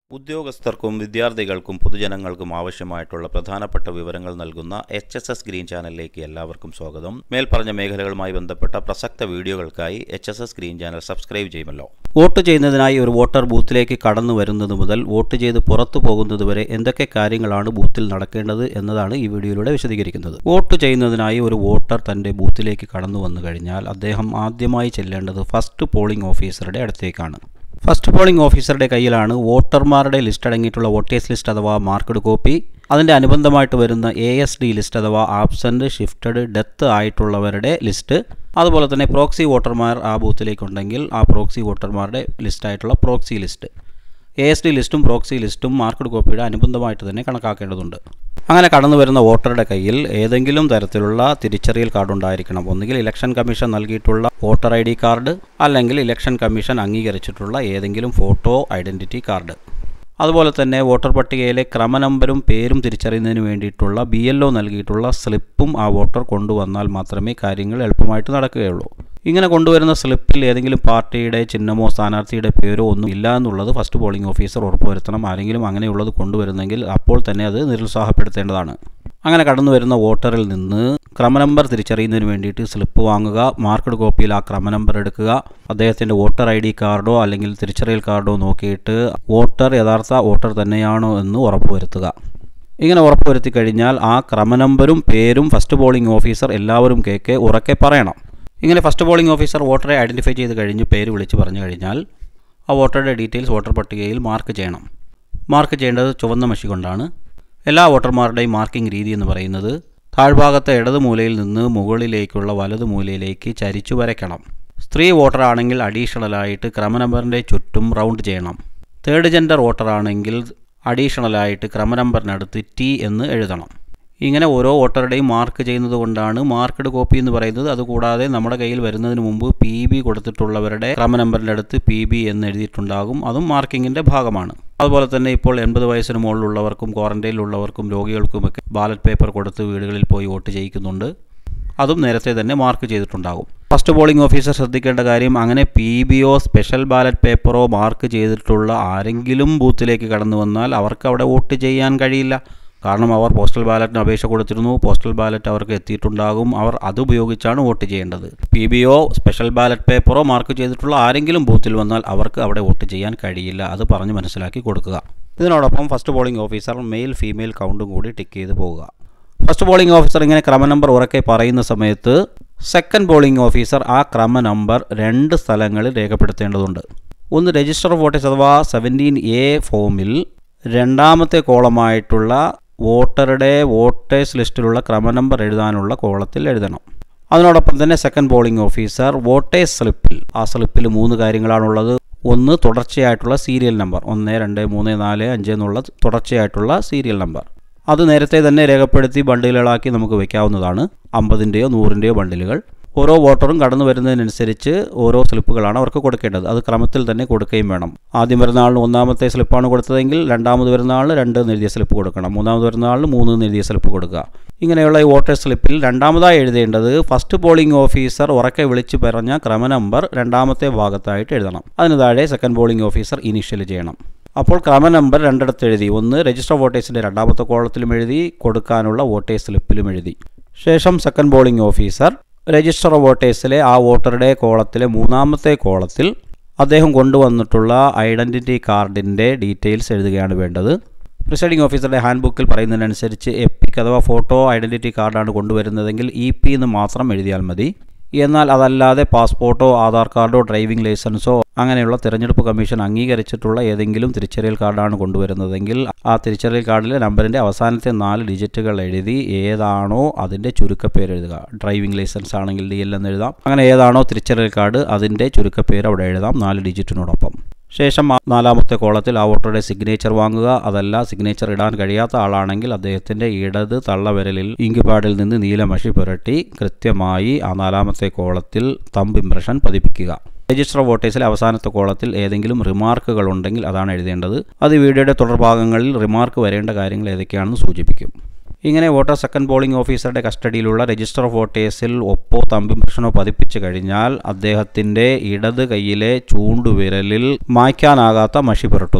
ഉദ്യോഗസ്ഥർക്കും വിദ്യാർത്ഥികൾക്കും പൊതുജനങ്ങൾക്കും ആവശ്യമായിട്ടുള്ള പ്രധാനപ്പെട്ട വിവരങ്ങൾ നൽകുന്ന എച്ച് എസ് എസ് ഗ്രീൻ ചാനലിലേക്ക് എല്ലാവർക്കും സ്വാഗതം മേൽപ്പറഞ്ഞ മേഖലകളുമായി ബന്ധപ്പെട്ട പ്രസക്ത വീഡിയോകൾക്കായി H S S green channel subscribe ചെയ്യുമല്ലോ വോട്ട് ചെയ്യുന്നതിനായി ഒരു വോട്ടർ ബൂത്തിലേക്ക് കടന്നു വരുന്നത് മുതൽ വോട്ട് ചെയ്ത് പുറത്തു പോകുന്നത് വരെ എന്തൊക്കെ കാര്യങ്ങളാണ് ബൂത്തിൽ നടക്കേണ്ടത് എന്നതാണ് ഈ വീഡിയോയിലൂടെ വിശദീകരിക്കുന്നത് വോട്ട് ചെയ്യുന്നതിനായി ഒരു വോട്ടർ തന്റെ ബൂത്തിലേക്ക് കടന്നു വന്നു കഴിഞ്ഞാൽ അദ്ദേഹം ആദ്യമായി ചെല്ലേണ്ടത് ഫസ്റ്റ് പോളിംഗ് ഓഫീസറുടെ അടുത്തേക്കാണ് ഫസ്റ്റ് പോളിംഗ് ഓഫീസറുടെ കയ്യിലാണ് വോട്ടർമാരുടെ ലിസ്റ്റ് അടങ്ങിയിട്ടുള്ള വോട്ടേഴ്സ് ലിസ്റ്റ് അഥവാ മാർക്കഡ് കോപ്പി അതിൻ്റെ അനുബന്ധമായിട്ട് വരുന്ന എ എസ് ഡി ലിസ്റ്റ് അഥവാ ആബ്സെൻറ്റ് ഷിഫ്റ്റഡ് ഡെത്ത് ആയിട്ടുള്ളവരുടെ ലിസ്റ്റ് അതുപോലെ തന്നെ പ്രോക്സി വോട്ടർമാർ ആ ബൂത്തിലേക്കുണ്ടെങ്കിൽ ആ പ്രോക്സി വോട്ടർമാരുടെ ലിസ്റ്റായിട്ടുള്ള proxy list A S D ലിസ്റ്റും പ്രോക്സി ലിസ്റ്റും മാർക്കഡ് കോപ്പിയുടെ അനുബന്ധമായിട്ട് തന്നെ കണക്കാക്കേണ്ടതുണ്ട് അങ്ങനെ കടന്നു വരുന്ന വോട്ടറുടെ കയ്യിൽ ഏതെങ്കിലും തരത്തിലുള്ള തിരിച്ചറിയൽ കാർഡ് ഉണ്ടായിരിക്കണം ഒന്നുകിൽ ഇലക്ഷൻ കമ്മീഷൻ നൽകിയിട്ടുള്ള വോട്ടർ ഐ ഡി കാർഡ് അല്ലെങ്കിൽ ഇലക്ഷൻ കമ്മീഷൻ അംഗീകരിച്ചിട്ടുള്ള ഏതെങ്കിലും ഫോട്ടോ ഐഡൻറ്റിറ്റി കാർഡ് അതുപോലെ തന്നെ വോട്ടർ പട്ടികയിലെ ക്രമനമ്പരും പേരും തിരിച്ചറിയുന്നതിന് വേണ്ടിയിട്ടുള്ള ബി എൽ ഒ നൽകിയിട്ടുള്ള സ്ലിപ്പും ആ വോട്ടർ കൊണ്ടുവന്നാൽ മാത്രമേ കാര്യങ്ങൾ എളുപ്പമായിട്ട് നടക്കുകയുള്ളൂ ഇങ്ങനെ കൊണ്ടുവരുന്ന സ്ലിപ്പിൽ ഏതെങ്കിലും പാർട്ടിയുടെ ചിഹ്നമോ സ്ഥാനാർത്ഥിയുടെ പേരോ ഒന്നും ഇല്ല എന്നുള്ളത് ഫസ്റ്റ് പോളിംഗ് ഓഫീസർ ഉറപ്പുവരുത്തണം ആരെങ്കിലും അങ്ങനെയുള്ളത് കൊണ്ടുവരുന്നെങ്കിൽ അപ്പോൾ തന്നെ അത് നിരുത്സാഹപ്പെടുത്തേണ്ടതാണ് അങ്ങനെ കടന്നു വരുന്ന വോട്ടറിൽ നിന്ന് ക്രമനമ്പർ തിരിച്ചറിയുന്നതിന് വേണ്ടിയിട്ട് സ്ലിപ്പ് വാങ്ങുക മാർക്കഡ് കോപ്പിയിൽ ആ ക്രമനമ്പർ എടുക്കുക അദ്ദേഹത്തിൻ്റെ വോട്ടർ ഐ ഡി കാർഡോ അല്ലെങ്കിൽ തിരിച്ചറിയൽ കാർഡോ നോക്കിയിട്ട് വോട്ടർ യഥാർത്ഥ വോട്ടർ തന്നെയാണോ എന്ന് ഉറപ്പുവരുത്തുക ഇങ്ങനെ ഉറപ്പുവരുത്തി കഴിഞ്ഞാൽ ആ ക്രമനമ്പരും പേരും ഫസ്റ്റ് പോളിംഗ് ഓഫീസർ എല്ലാവരും കേക്ക് ഉറക്കെ പറയണം ഇങ്ങനെ ഫസ്റ്റ് പോളിംഗ് ഓഫീസർ വോട്ടറെ ഐഡൻറ്റിഫൈ ചെയ്ത് കഴിഞ്ഞ് പേര് വിളിച്ച് പറഞ്ഞു കഴിഞ്ഞാൽ ആ വോട്ടറുടെ ഡീറ്റെയിൽസ് വോട്ടർ പട്ടികയിൽ മാർക്ക് ചെയ്യണം മാർക്ക് ചെയ്യേണ്ടത് ചുവന്ന മഷി കൊണ്ടാണ് എല്ലാ വോട്ടർമാരുടെയും മാർക്കിംഗ് രീതി എന്ന് പറയുന്നത് താഴ്ഭാഗത്തെ ഇടത് മൂലയിൽ നിന്ന് മുകളിലേക്കുള്ള വലത് മൂലയിലേക്ക് ചരിച്ചു വരയ്ക്കണം സ്ത്രീ വോട്ടർ ആണെങ്കിൽ അഡീഷണലായിട്ട് ക്രമനമ്പറിൻ്റെ ചുറ്റും റൗണ്ട് ചെയ്യണം തേർഡ് ജെൻഡർ വോട്ടർ ആണെങ്കിൽ അഡീഷണലായിട്ട് ക്രമനമ്പറിനടുത്ത് ടി എന്ന് എഴുതണം ഇങ്ങനെ ഓരോ വോട്ടറുടെയും മാർക്ക് ചെയ്യുന്നത് കൊണ്ടാണ് മാർക്കഡ് കോപ്പി എന്ന് പറയുന്നത് അതുകൂടാതെ നമ്മുടെ കയ്യിൽ വരുന്നതിന് മുമ്പ് പി ബി കൊടുത്തിട്ടുള്ളവരുടെ ക്രമനമ്പറിൻ്റെ അടുത്ത് പി ബി എന്ന് എഴുതിയിട്ടുണ്ടാകും അതും മാർക്കിങ്ങിൻ്റെ ഭാഗമാണ് അതുപോലെ തന്നെ ഇപ്പോൾ എൺപത് വയസ്സിന് മുകളിലുള്ളവർക്കും ക്വാറന്റൈനിലുള്ളവർക്കും രോഗികൾക്കുമൊക്കെ ബാലറ്റ് പേപ്പർ കൊടുത്ത് വീടുകളിൽ പോയി വോട്ട് ചെയ്യിക്കുന്നുണ്ട് അതും നേരത്തെ തന്നെ മാർക്ക് ചെയ്തിട്ടുണ്ടാകും ഫസ്റ്റ് പോളിംഗ് ഓഫീസർ ശ്രദ്ധിക്കേണ്ട കാര്യം അങ്ങനെ പി ബിയോ സ്പെഷ്യൽ ബാലറ്റ് പേപ്പറോ മാർക്ക് ചെയ്തിട്ടുള്ള ആരെങ്കിലും ബൂത്തിലേക്ക് കടന്നു വന്നാൽ അവർക്ക് അവിടെ വോട്ട് ചെയ്യാൻ കഴിയില്ല കാരണം അവർ പോസ്റ്റൽ ബാലറ്റിന് അപേക്ഷ കൊടുത്തിരുന്നു പോസ്റ്റൽ ബാലറ്റ് അവർക്ക് എത്തിയിട്ടുണ്ടാകും അവർ അത് ഉപയോഗിച്ചാണ് വോട്ട് ചെയ്യേണ്ടത് പി ബിയോ സ്പെഷ്യൽ ബാലറ്റ് പേപ്പറോ മാർക്ക് ചെയ്തിട്ടുള്ള ആരെങ്കിലും ബൂത്തിൽ വന്നാൽ അവർക്ക് അവിടെ വോട്ട് ചെയ്യാൻ കഴിയില്ല അത് പറഞ്ഞ് മനസ്സിലാക്കി കൊടുക്കുക ഇതിനോടൊപ്പം first polling officer male female കൗണ്ടും കൂടി ടിക്ക് ചെയ്ത് പോവുക ഫസ്റ്റ് പോളിംഗ് ഓഫീസർ ഇങ്ങനെ ക്രമ നമ്പർ ഉറക്കെ പറയുന്ന സമയത്ത് സെക്കൻഡ് പോളിംഗ് ഓഫീസർ ആ ക്രമ നമ്പർ രണ്ട് സ്ഥലങ്ങളിൽ രേഖപ്പെടുത്തേണ്ടതുണ്ട് ഒന്ന് രജിസ്റ്റർ ഓഫ് വോട്ടേഴ്സ് അഥവാ സെവൻറ്റീൻ എ ഫോമിൽ രണ്ടാമത്തെ കോളമായിട്ടുള്ള വോട്ടറുടെ വോട്ടേഴ്സ് ലിസ്റ്റിലുള്ള ക്രമ നമ്പർ എഴുതാനുള്ള കോളത്തിൽ എഴുതണം അതിനോടൊപ്പം തന്നെ സെക്കൻഡ് പോളിംഗ് ഓഫീസർ വോട്ടേഴ്സ് സ്ലിപ്പിൽ ആ സ്ലിപ്പിൽ മൂന്ന് കാര്യങ്ങളാണുള്ളത് ഒന്ന് തുടർച്ചയായിട്ടുള്ള സീരിയൽ നമ്പർ ഒന്ന് രണ്ട് മൂന്ന് നാല് അഞ്ച് എന്നുള്ള തുടർച്ചയായിട്ടുള്ള സീരിയൽ നമ്പർ അത് നേരത്തെ തന്നെ രേഖപ്പെടുത്തി ബണ്ടിലുകളാക്കി നമുക്ക് വയ്ക്കാവുന്നതാണ് അമ്പതിൻ്റെയോ നൂറിൻ്റെയോ ബണ്ടിലുകൾ ഓരോ വോട്ടറും കടന്നു വരുന്നതിനനുസരിച്ച് ഓരോ സ്ലിപ്പുകളാണ് അവർക്ക് കൊടുക്കേണ്ടത് അത് ക്രമത്തിൽ തന്നെ കൊടുക്കുകയും വേണം ആദ്യം വരുന്ന ആളിന് ഒന്നാമത്തെ സ്ലിപ്പാണ് കൊടുത്തതെങ്കിൽ രണ്ടാമത് വരുന്ന ആളിന് രണ്ട് എഴുതിയ സ്ലിപ്പ് കൊടുക്കണം മൂന്നാമത് വരുന്ന ആളിന് മൂന്ന് എഴുതിയ സ്ലിപ്പ് കൊടുക്കുക ഇങ്ങനെയുള്ള ഈ വോട്ടർ സ്ലിപ്പിൽ രണ്ടാമതായി എഴുതേണ്ടത് ഫസ്റ്റ് പോളിംഗ് ഓഫീസർ ഉറക്കെ വിളിച്ചു പറഞ്ഞ ക്രമ നമ്പർ രണ്ടാമത്തെ ഭാഗത്തായിട്ട് എഴുതണം അതിന് താഴെ സെക്കൻഡ് പോളിംഗ് ഓഫീസർ ഇനിഷ്യൽ ചെയ്യണം അപ്പോൾ ക്രമ നമ്പർ രണ്ടിടത്ത് എഴുതി ഒന്ന് രജിസ്റ്റർ വോട്ടേഴ്സിൻ്റെ രണ്ടാമത്തെ കോളത്തിലും എഴുതി കൊടുക്കാനുള്ള വോട്ടേഴ്സ് സ്ലിപ്പിലും എഴുതി ശേഷം സെക്കൻഡ് പോളിംഗ് ഓഫീസർ രജിസ്റ്റർ വോട്ടേഴ്സിലെ ആ വോട്ടറുടെ കോളത്തിലെ മൂന്നാമത്തെ കോളത്തിൽ അദ്ദേഹം കൊണ്ടുവന്നിട്ടുള്ള ഐഡൻറ്റിറ്റി കാർഡിൻ്റെ ഡീറ്റെയിൽസ് എഴുതുകയാണ് വേണ്ടത് പ്രിസൈഡിംഗ് ഓഫീസറുടെ ഹാൻഡ് ബുക്കിൽ പറയുന്നതിനനുസരിച്ച് എപ്പിക് അഥവാ ഫോട്ടോ ഐഡൻറ്റിറ്റി കാർഡാണ് കൊണ്ടുവരുന്നതെങ്കിൽ ഇ പി എന്ന് മാത്രം എഴുതിയാൽ മതി എന്നാൽ അതല്ലാതെ പാസ്പോർട്ടോ ആധാർ കാർഡോ ഡ്രൈവിംഗ് ലൈസൻസോ അങ്ങനെയുള്ള തിരഞ്ഞെടുപ്പ് കമ്മീഷൻ അംഗീകരിച്ചിട്ടുള്ള ഏതെങ്കിലും തിരിച്ചറിയൽ കാർഡാണ് കൊണ്ടുവരുന്നതെങ്കിൽ ആ തിരിച്ചറിയൽ കാർഡിലെ നമ്പറിൻ്റെ അവസാനത്തെ നാല് ഡിജിറ്റുകൾ എഴുതി ഏതാണോ അതിൻ്റെ ചുരുക്കപ്പേര് എഴുതുക ഡ്രൈവിംഗ് ലൈസൻസ് ആണെങ്കിൽ ഡി എൽ എന്ന് എഴുതാം അങ്ങനെ ഏതാണോ തിരിച്ചറിയൽ കാർഡ് അതിൻ്റെ ചുരുക്കപ്പേര് അവിടെ എഴുതാം നാല് ഡിജിറ്റിനോടൊപ്പം ശേഷം ആ നാലാമത്തെ കോളത്തിൽ ആ വോട്ടറുടെ സിഗ്നേച്ചർ വാങ്ങുക അതല്ല സിഗ്നേച്ചർ ഇടാൻ കഴിയാത്ത ആളാണെങ്കിൽ അദ്ദേഹത്തിൻ്റെ ഇടത് തള്ളവിരലിൽ ഇങ്ക് പാഡിൽ നിന്ന് നീലമഷി പുരട്ടി കൃത്യമായി ആ നാലാമത്തെ കോളത്തിൽ തമ്പ് ഇംപ്രഷൻ പതിപ്പിക്കുക രജിസ്റ്റർ വോട്ടേഴ്സിലെ അവസാനത്തെ കോളത്തിൽ ഏതെങ്കിലും റിമാർക്കുകൾ ഉണ്ടെങ്കിൽ അതാണ് എഴുതേണ്ടത് അത് വീഡിയോയുടെ തുടർഭാഗങ്ങളിൽ റിമാർക്ക് വരേണ്ട കാര്യങ്ങൾ ഏതൊക്കെയാണെന്ന് സൂചിപ്പിക്കും ഇങ്ങനെ വോട്ടർ സെക്കൻഡ് പോളിംഗ് ഓഫീസറുടെ കസ്റ്റഡിയിലുള്ള രജിസ്റ്റർ ഓഫ് വോട്ടേഴ്സിൽ ഒപ്പോ തമ്പിംപ്രഷനോ പതിപ്പിച്ചു കഴിഞ്ഞാൽ അദ്ദേഹത്തിൻ്റെ ഇടത് കൈയിലെ ചൂണ്ടുവിരലിൽ മായ്ക്കാനാകാത്ത മഷി പുരട്ടുന്നു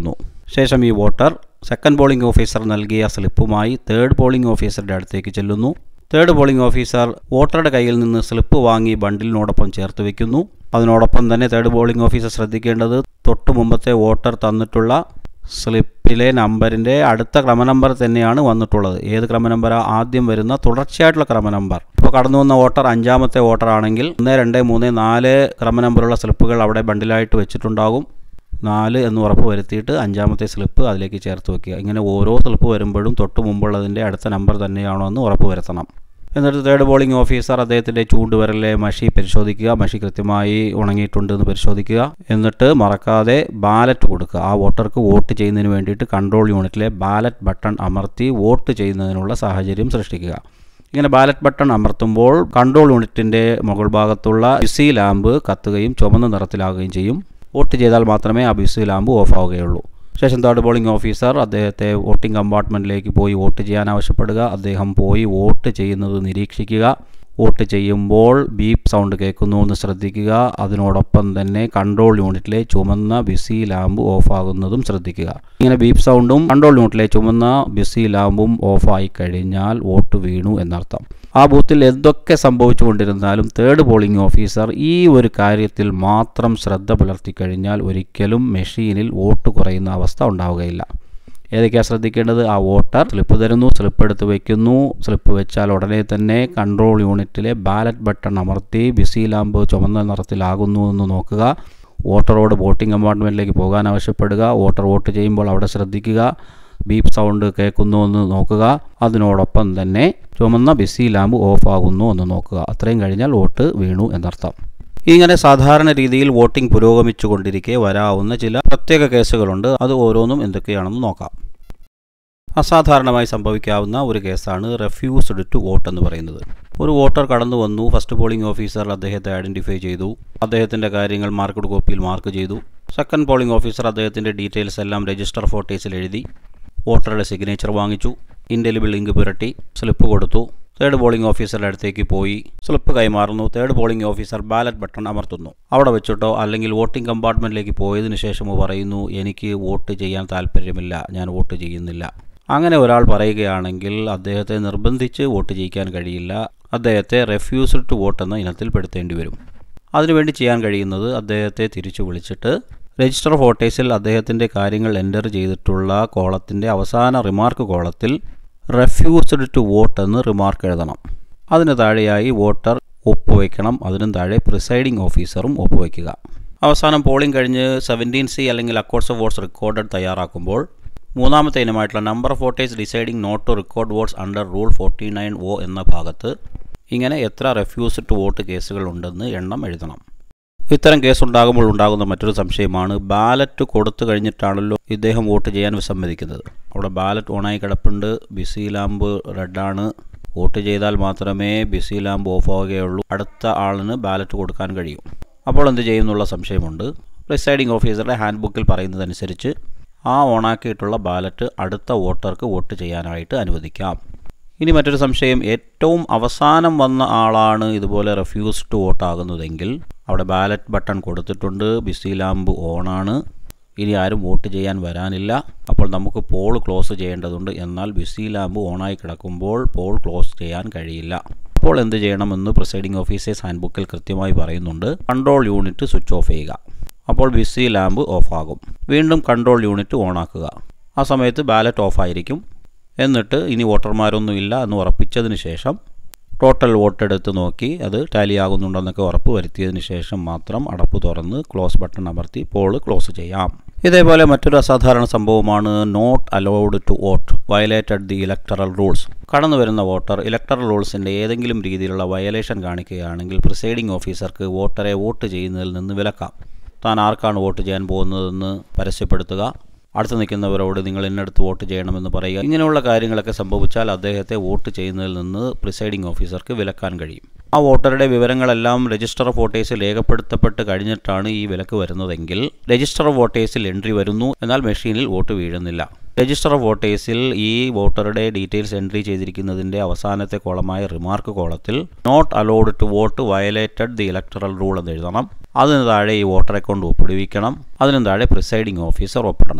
ശേഷം ഈ വോട്ടർ സെക്കൻഡ് പോളിംഗ് ഓഫീസർ നൽകിയ സ്ലിപ്പുമായി തേർഡ് പോളിംഗ് ഓഫീസറുടെ അടുത്തേക്ക് ചെല്ലുന്നു തേർഡ് പോളിംഗ് ഓഫീസർ വോട്ടറുടെ കയ്യിൽ നിന്ന് സ്ലിപ്പ് വാങ്ങി ബണ്ടിലിനോടൊപ്പം ചേർത്ത് വെക്കുന്നു അതിനോടൊപ്പം തന്നെ തേർഡ് പോളിംഗ് ഓഫീസർ ശ്രദ്ധിക്കേണ്ടത് തൊട്ടു മുമ്പത്തെ വോട്ടർ തന്നിട്ടുള്ള സ്ലിപ്പിലെ നമ്പറിൻ്റെ അടുത്ത ക്രമനമ്പർ തന്നെയാണ് വന്നിട്ടുള്ളത് ഏത് ക്രമനമ്പറാ ആദ്യം വരുന്ന തുടർച്ചയായിട്ടുള്ള ക്രമനമ്പർ ഇപ്പോൾ കടന്നു വന്ന വോട്ടർ അഞ്ചാമത്തെ വോട്ടർ ആണെങ്കിൽ ഒന്ന് രണ്ട് മൂന്ന് നാല് ക്രമനമ്പറുള്ള സ്ലിപ്പുകൾ അവിടെ ബണ്ടിലായിട്ട് വെച്ചിട്ടുണ്ടാകും നാല് എന്ന് ഉറപ്പ് വരുത്തിയിട്ട് അഞ്ചാമത്തെ സ്ലിപ്പ് അതിലേക്ക് ചേർത്ത് വെക്കുക ഇങ്ങനെ ഓരോ സ്ലിപ്പ് വരുമ്പോഴും തൊട്ട് മുമ്പുള്ളതിൻ്റെ അടുത്ത നമ്പർ തന്നെയാണോ എന്ന് ഉറപ്പ് വരുത്തണം എന്നിട്ട് തേർഡ് ബോളിംഗ് ഓഫീസർ അദ്ദേഹത്തിൻ്റെ ചൂണ്ടുവിരലിലെ മഷി പരിശോധിക്കുക മഷി കൃത്യമായി ഉണങ്ങിയിട്ടുണ്ട് എന്ന് പരിശോധിക്കുക എന്നിട്ട് മറക്കാതെ ബാലറ്റ് കൊടുക്കുക ആ വോട്ടർക്ക് വോട്ട് ചെയ്യുന്നതിന് വേണ്ടിയിട്ട് കൺട്രോൾ യൂണിറ്റിലെ ബാലറ്റ് ബട്ടൺ അമർത്തി വോട്ട് ചെയ്യുന്നതിനുള്ള സാഹചര്യം സൃഷ്ടിക്കുക ഇങ്ങനെ ബാലറ്റ് ബട്ടൺ അമർത്തുമ്പോൾ കൺട്രോൾ യൂണിറ്റിൻ്റെ മുകൾ ഭാഗത്തുള്ള ബിസി ലാമ്പ് കത്തുകയും ചുവന്ന നിറത്തിലാകുകയും ചെയ്യും വോട്ട് ചെയ്താൽ മാത്രമേ ആ ബിസി ലാമ്പ് ഓഫ് ആവുകയുള്ളൂ ശേഷം തേർഡ് പോളിംഗ് ഓഫീസർ അദ്ദേഹത്തെ വോട്ടിംഗ് കമ്പാർട്ട്മെൻറ്റിലേക്ക് പോയി വോട്ട് ചെയ്യാൻ ആവശ്യപ്പെടുക അദ്ദേഹം പോയി വോട്ട് ചെയ്യുന്നത് നിരീക്ഷിക്കുക വോട്ട് ചെയ്യുമ്പോൾ ബീപ്പ് സൗണ്ട് കേൾക്കുന്നു എന്ന് ശ്രദ്ധിക്കുക അതിനോടൊപ്പം തന്നെ കൺട്രോൾ യൂണിറ്റിലെ ചുമന്ന ബിസി ലാമ്പ് ഓഫ് ആകുന്നതും ശ്രദ്ധിക്കുക ഇങ്ങനെ ബീപ്പ് സൗണ്ടും കൺട്രോൾ യൂണിറ്റിലെ ചുമന്ന ബിസി ലാമ്പും ഓഫായി കഴിഞ്ഞാൽ വോട്ട് വീണു എന്നർത്ഥം ആ ബൂത്തിൽ എന്തൊക്കെ സംഭവിച്ചുകൊണ്ടിരുന്നാലും തേർഡ് പോളിംഗ് ഓഫീസർ ഈ ഒരു കാര്യത്തിൽ മാത്രം ശ്രദ്ധ പുലർത്തി കഴിഞ്ഞാൽ ഒരിക്കലും മെഷീനിൽ വോട്ട് കുറയുന്ന അവസ്ഥ ഉണ്ടാവുകയില്ല ഏതൊക്കെയാണ് ശ്രദ്ധിക്കേണ്ടത് ആ വോട്ടർ സ്ലിപ്പ് തരുന്നു സ്ലിപ്പ് എടുത്ത് വയ്ക്കുന്നു സ്ലിപ്പ് വെച്ചാൽ ഉടനെ തന്നെ കൺട്രോൾ യൂണിറ്റിലെ ബാലറ്റ് ബട്ടൺ അമർത്തി ബിസി ലാമ്പ് ചുമന്ന നിറത്തിലാകുന്നു എന്ന് നോക്കുക വോട്ടറോട് വോട്ടിംഗ് കമ്പാർട്ട്മെൻറ്റിലേക്ക് പോകാൻ ആവശ്യപ്പെടുക വോട്ടർ വോട്ട് ചെയ്യുമ്പോൾ അവിടെ ശ്രദ്ധിക്കുക ബീപ്പ് സൗണ്ട് കേൾക്കുന്നു എന്ന് നോക്കുക അതിനോടൊപ്പം തന്നെ ചുമന്ന ബിസി ലാമ്പ് ഓഫ് ആകുന്നു എന്ന് നോക്കുക അത്രയും കഴിഞ്ഞാൽ വോട്ട് വീണു എന്നർത്ഥം ഇങ്ങനെ സാധാരണ രീതിയിൽ വോട്ടിംഗ് പുരോഗമിച്ചുകൊണ്ടിരിക്കെ വരാവുന്ന ചില പ്രത്യേക കേസുകളുണ്ട് അത് ഓരോന്നും എന്തൊക്കെയാണെന്ന് നോക്കാം അസാധാരണമായി സംഭവിക്കാവുന്ന ഒരു കേസാണ് റെഫ്യൂസ്ഡ് ടു വോട്ട് എന്ന് പറയുന്നത് ഒരു വോട്ടർ കടന്നു വന്നു ഫസ്റ്റ് പോളിംഗ് ഓഫീസർ അദ്ദേഹത്തെ ഐഡൻറ്റിഫൈ ചെയ്തു അദ്ദേഹത്തിൻ്റെ കാര്യങ്ങൾ മാർക്കഡ് കോപ്പിയിൽ മാർക്ക് ചെയ്തു സെക്കൻഡ് പോളിംഗ് ഓഫീസർ അദ്ദേഹത്തിൻ്റെ ഡീറ്റെയിൽസ് എല്ലാം രജിസ്റ്റർ ഫോട്ടേസിൽ എഴുതി വോട്ടറുടെ സിഗ്നേച്ചർ വാങ്ങിച്ചു ഇൻഡെലിബിൾ ഇങ്ക് പുരട്ടി സ്ലിപ്പ് കൊടുത്തു തേർഡ് പോളിംഗ് ഓഫീസറുടെ അടുത്തേക്ക് പോയി സ്ലിപ്പ് കൈമാറുന്നു third polling officer ballot button അമർത്തുന്നു അവിടെ വെച്ചിട്ടോ അല്ലെങ്കിൽ വോട്ടിംഗ് കമ്പാർട്ട്മെൻറ്റിലേക്ക് പോയതിനു ശേഷമോ പറയുന്നു എനിക്ക് വോട്ട് ചെയ്യാൻ താല്പര്യമില്ല ഞാൻ വോട്ട് ചെയ്യുന്നില്ല അങ്ങനെ ഒരാൾ പറയുകയാണെങ്കിൽ അദ്ദേഹത്തെ നിർബന്ധിച്ച് വോട്ട് ചെയ്യിക്കാൻ കഴിയില്ല അദ്ദേഹത്തെ റെഫ്യൂസ്ഡ് ടു വോട്ട് എന്ന ഇനത്തിൽ പെടുത്തേണ്ടി വരും അതിനുവേണ്ടി ചെയ്യാൻ കഴിയുന്നത് അദ്ദേഹത്തെ തിരിച്ചു വിളിച്ചിട്ട് രജിസ്റ്റർ ഫോട്ടേസിൽ അദ്ദേഹത്തിൻ്റെ കാര്യങ്ങൾ എൻ്റർ ചെയ്തിട്ടുള്ള കോളത്തിൻ്റെ അവസാന റിമാർക്ക് കോളത്തിൽ റെഫ്യൂസ്ഡ് ടു വോട്ട് എന്ന് റിമാർക്ക് എഴുതണം അതിന് താഴെയായി വോട്ടർ ഒപ്പുവയ്ക്കണം അതിനും താഴെ പ്രിസൈഡിംഗ് ഓഫീസറും ഒപ്പുവയ്ക്കുക അവസാനം പോളിംഗ് കഴിഞ്ഞ് സെവൻറ്റീൻ സി അല്ലെങ്കിൽ അക്കോർഡ്സ് ഓഫ് വോട്ട്സ് റെക്കോർഡഡ് തയ്യാറാക്കുമ്പോൾ മൂന്നാമത്തെ ഇനമായിട്ടുള്ള number of voters deciding not to record votes under rule forty nine O എന്ന ഭാഗത്ത് ഇങ്ങനെ എത്ര റെഫ്യൂസ് ടു വോട്ട് കേസുകൾ ഉണ്ടെന്ന് എണ്ണം എഴുതണം ഇത്തരം കേസ് ഉണ്ടാകുമ്പോൾ ഉണ്ടാകുന്ന മറ്റൊരു സംശയമാണ് ബാലറ്റ് കൊടുത്തു കഴിഞ്ഞിട്ടാണല്ലോ ഇദ്ദേഹം വോട്ട് ചെയ്യാൻ വിസമ്മതിക്കുന്നത് അവിടെ ബാലറ്റ് ഓണായി കിടപ്പുണ്ട് ബിസി ലാമ്പ് റെഡാണ് വോട്ട് ചെയ്താൽ മാത്രമേ ബിസി ലാമ്പ് ഓഫ് ആവുകയുള്ളൂ അടുത്ത ആളിന് ബാലറ്റ് കൊടുക്കാൻ കഴിയും അപ്പോൾ എന്ത് ചെയ്യുന്നുള്ള സംശയമുണ്ട് പ്രിസൈഡിംഗ് ഓഫീസറുടെ ഹാൻഡ് ബുക്കിൽ പറയുന്നതനുസരിച്ച് ആ ഓണാക്കിയിട്ടുള്ള ബാലറ്റ് അടുത്ത വോട്ടർക്ക് വോട്ട് ചെയ്യാനായിട്ട് അനുവദിക്കാം ഇനി മറ്റൊരു സംശയം ഏറ്റവും അവസാനം വന്ന ആളാണ് ഇതുപോലെ റെഫ്യൂസ് ടു വോട്ട് ആകുന്നതെങ്കിൽ അവിടെ ബാലറ്റ് ബട്ടൺ കൊടുത്തിട്ടുണ്ട് ബിസി ലാമ്പ് ഓണാണ് ഇനി ആരും വോട്ട് ചെയ്യാൻ വരാനില്ല അപ്പോൾ നമുക്ക് പോൾ ക്ലോസ് ചെയ്യേണ്ടതുണ്ട് എന്നാൽ ബിസി ലാമ്പ് ഓണായി കിടക്കുമ്പോൾ പോൾ ക്ലോസ് ചെയ്യാൻ കഴിയില്ല അപ്പോൾ എന്ത് ചെയ്യണമെന്ന് പ്രിസൈഡിംഗ് ഓഫീസേഴ്സ് ഹാൻഡ് ബുക്കിൽ കൃത്യമായി പറയുന്നുണ്ട് കൺട്രോൾ യൂണിറ്റ് സ്വിച്ച് ഓഫ് ചെയ്യുക അപ്പോൾ ബിസി ലാമ്പ് ഓഫ് ആകും വീണ്ടും കൺട്രോൾ യൂണിറ്റ് ഓണാക്കുക ആ സമയത്ത് ബാലറ്റ് ഓഫ് ആയിരിക്കും എന്നിട്ട് ഇനി വോട്ടർമാരൊന്നും ഇല്ല എന്ന് ഉറപ്പിച്ചതിന് ശേഷം ടോട്ടൽ വോട്ട് എടുത്ത് നോക്കി അത് ടാലി ആകുന്നുണ്ടെന്നൊക്കെ ഉറപ്പ് വരുത്തിയതിന് ശേഷം മാത്രം അടപ്പ് തുറന്ന് ക്ലോസ് ബട്ടൺ അമർത്തി പോള് ക്ലോസ് ചെയ്യാം ഇതേപോലെ മറ്റൊരു അസാധാരണ സംഭവമാണ് not allowed to vote violated the electoral rules കടന്നു വരുന്ന വോട്ടർ ഇലക്ടറൽ റൂൾസിൻ്റെ ഏതെങ്കിലും രീതിയിലുള്ള വയലേഷൻ കാണിക്കുകയാണെങ്കിൽ പ്രിസൈഡിംഗ് ഓഫീസർക്ക് വോട്ടറെ വോട്ട് ചെയ്യുന്നതിൽ നിന്ന് വിലക്കാം താൻ ആർക്കാണ് വോട്ട് ചെയ്യാൻ പോകുന്നതെന്ന് പരസ്യപ്പെടുത്തുക അടുത്ത് നിൽക്കുന്നവരോട് നിങ്ങൾ ഇന്നടുത്ത് വോട്ട് ചെയ്യണമെന്ന് പറയുക ഇങ്ങനെയുള്ള കാര്യങ്ങളൊക്കെ സംഭവിച്ചാൽ അദ്ദേഹത്തെ വോട്ട് ചെയ്യുന്നതിൽ നിന്ന് പ്രിസൈഡിംഗ് ഓഫീസർക്ക് വിലക്കാൻ കഴിയും ആ വോട്ടറുടെ വിവരങ്ങളെല്ലാം രജിസ്റ്റർ ഓഫ് വോട്ടേഴ്സിൽ രേഖപ്പെടുത്തപ്പെട്ട് കഴിഞ്ഞിട്ടാണ് ഈ വിലക്ക് വരുന്നതെങ്കിൽ രജിസ്റ്റർ ഓഫ് വോട്ടേഴ്സിൽ എൻട്രി വരുന്നു എന്നാൽ മെഷീനിൽ വോട്ട് വീഴുന്നില്ല രജിസ്റ്റർ ഓഫ് വോട്ടേഴ്സിൽ ഈ വോട്ടറുടെ ഡീറ്റെയിൽസ് എൻട്രി ചെയ്തിരിക്കുന്നതിൻ്റെ അവസാനത്തെ കോളമായ റിമാർക്ക് കോളത്തിൽ not allowed to vote violated the electoral rule എന്ന് എഴുതണം അതിന് താഴെ ഈ വോട്ടറെ കൊണ്ട് ഒപ്പിടുവിക്കണം അതിന് താഴെ പ്രിസൈഡിംഗ് ഓഫീസർ ഒപ്പിടണം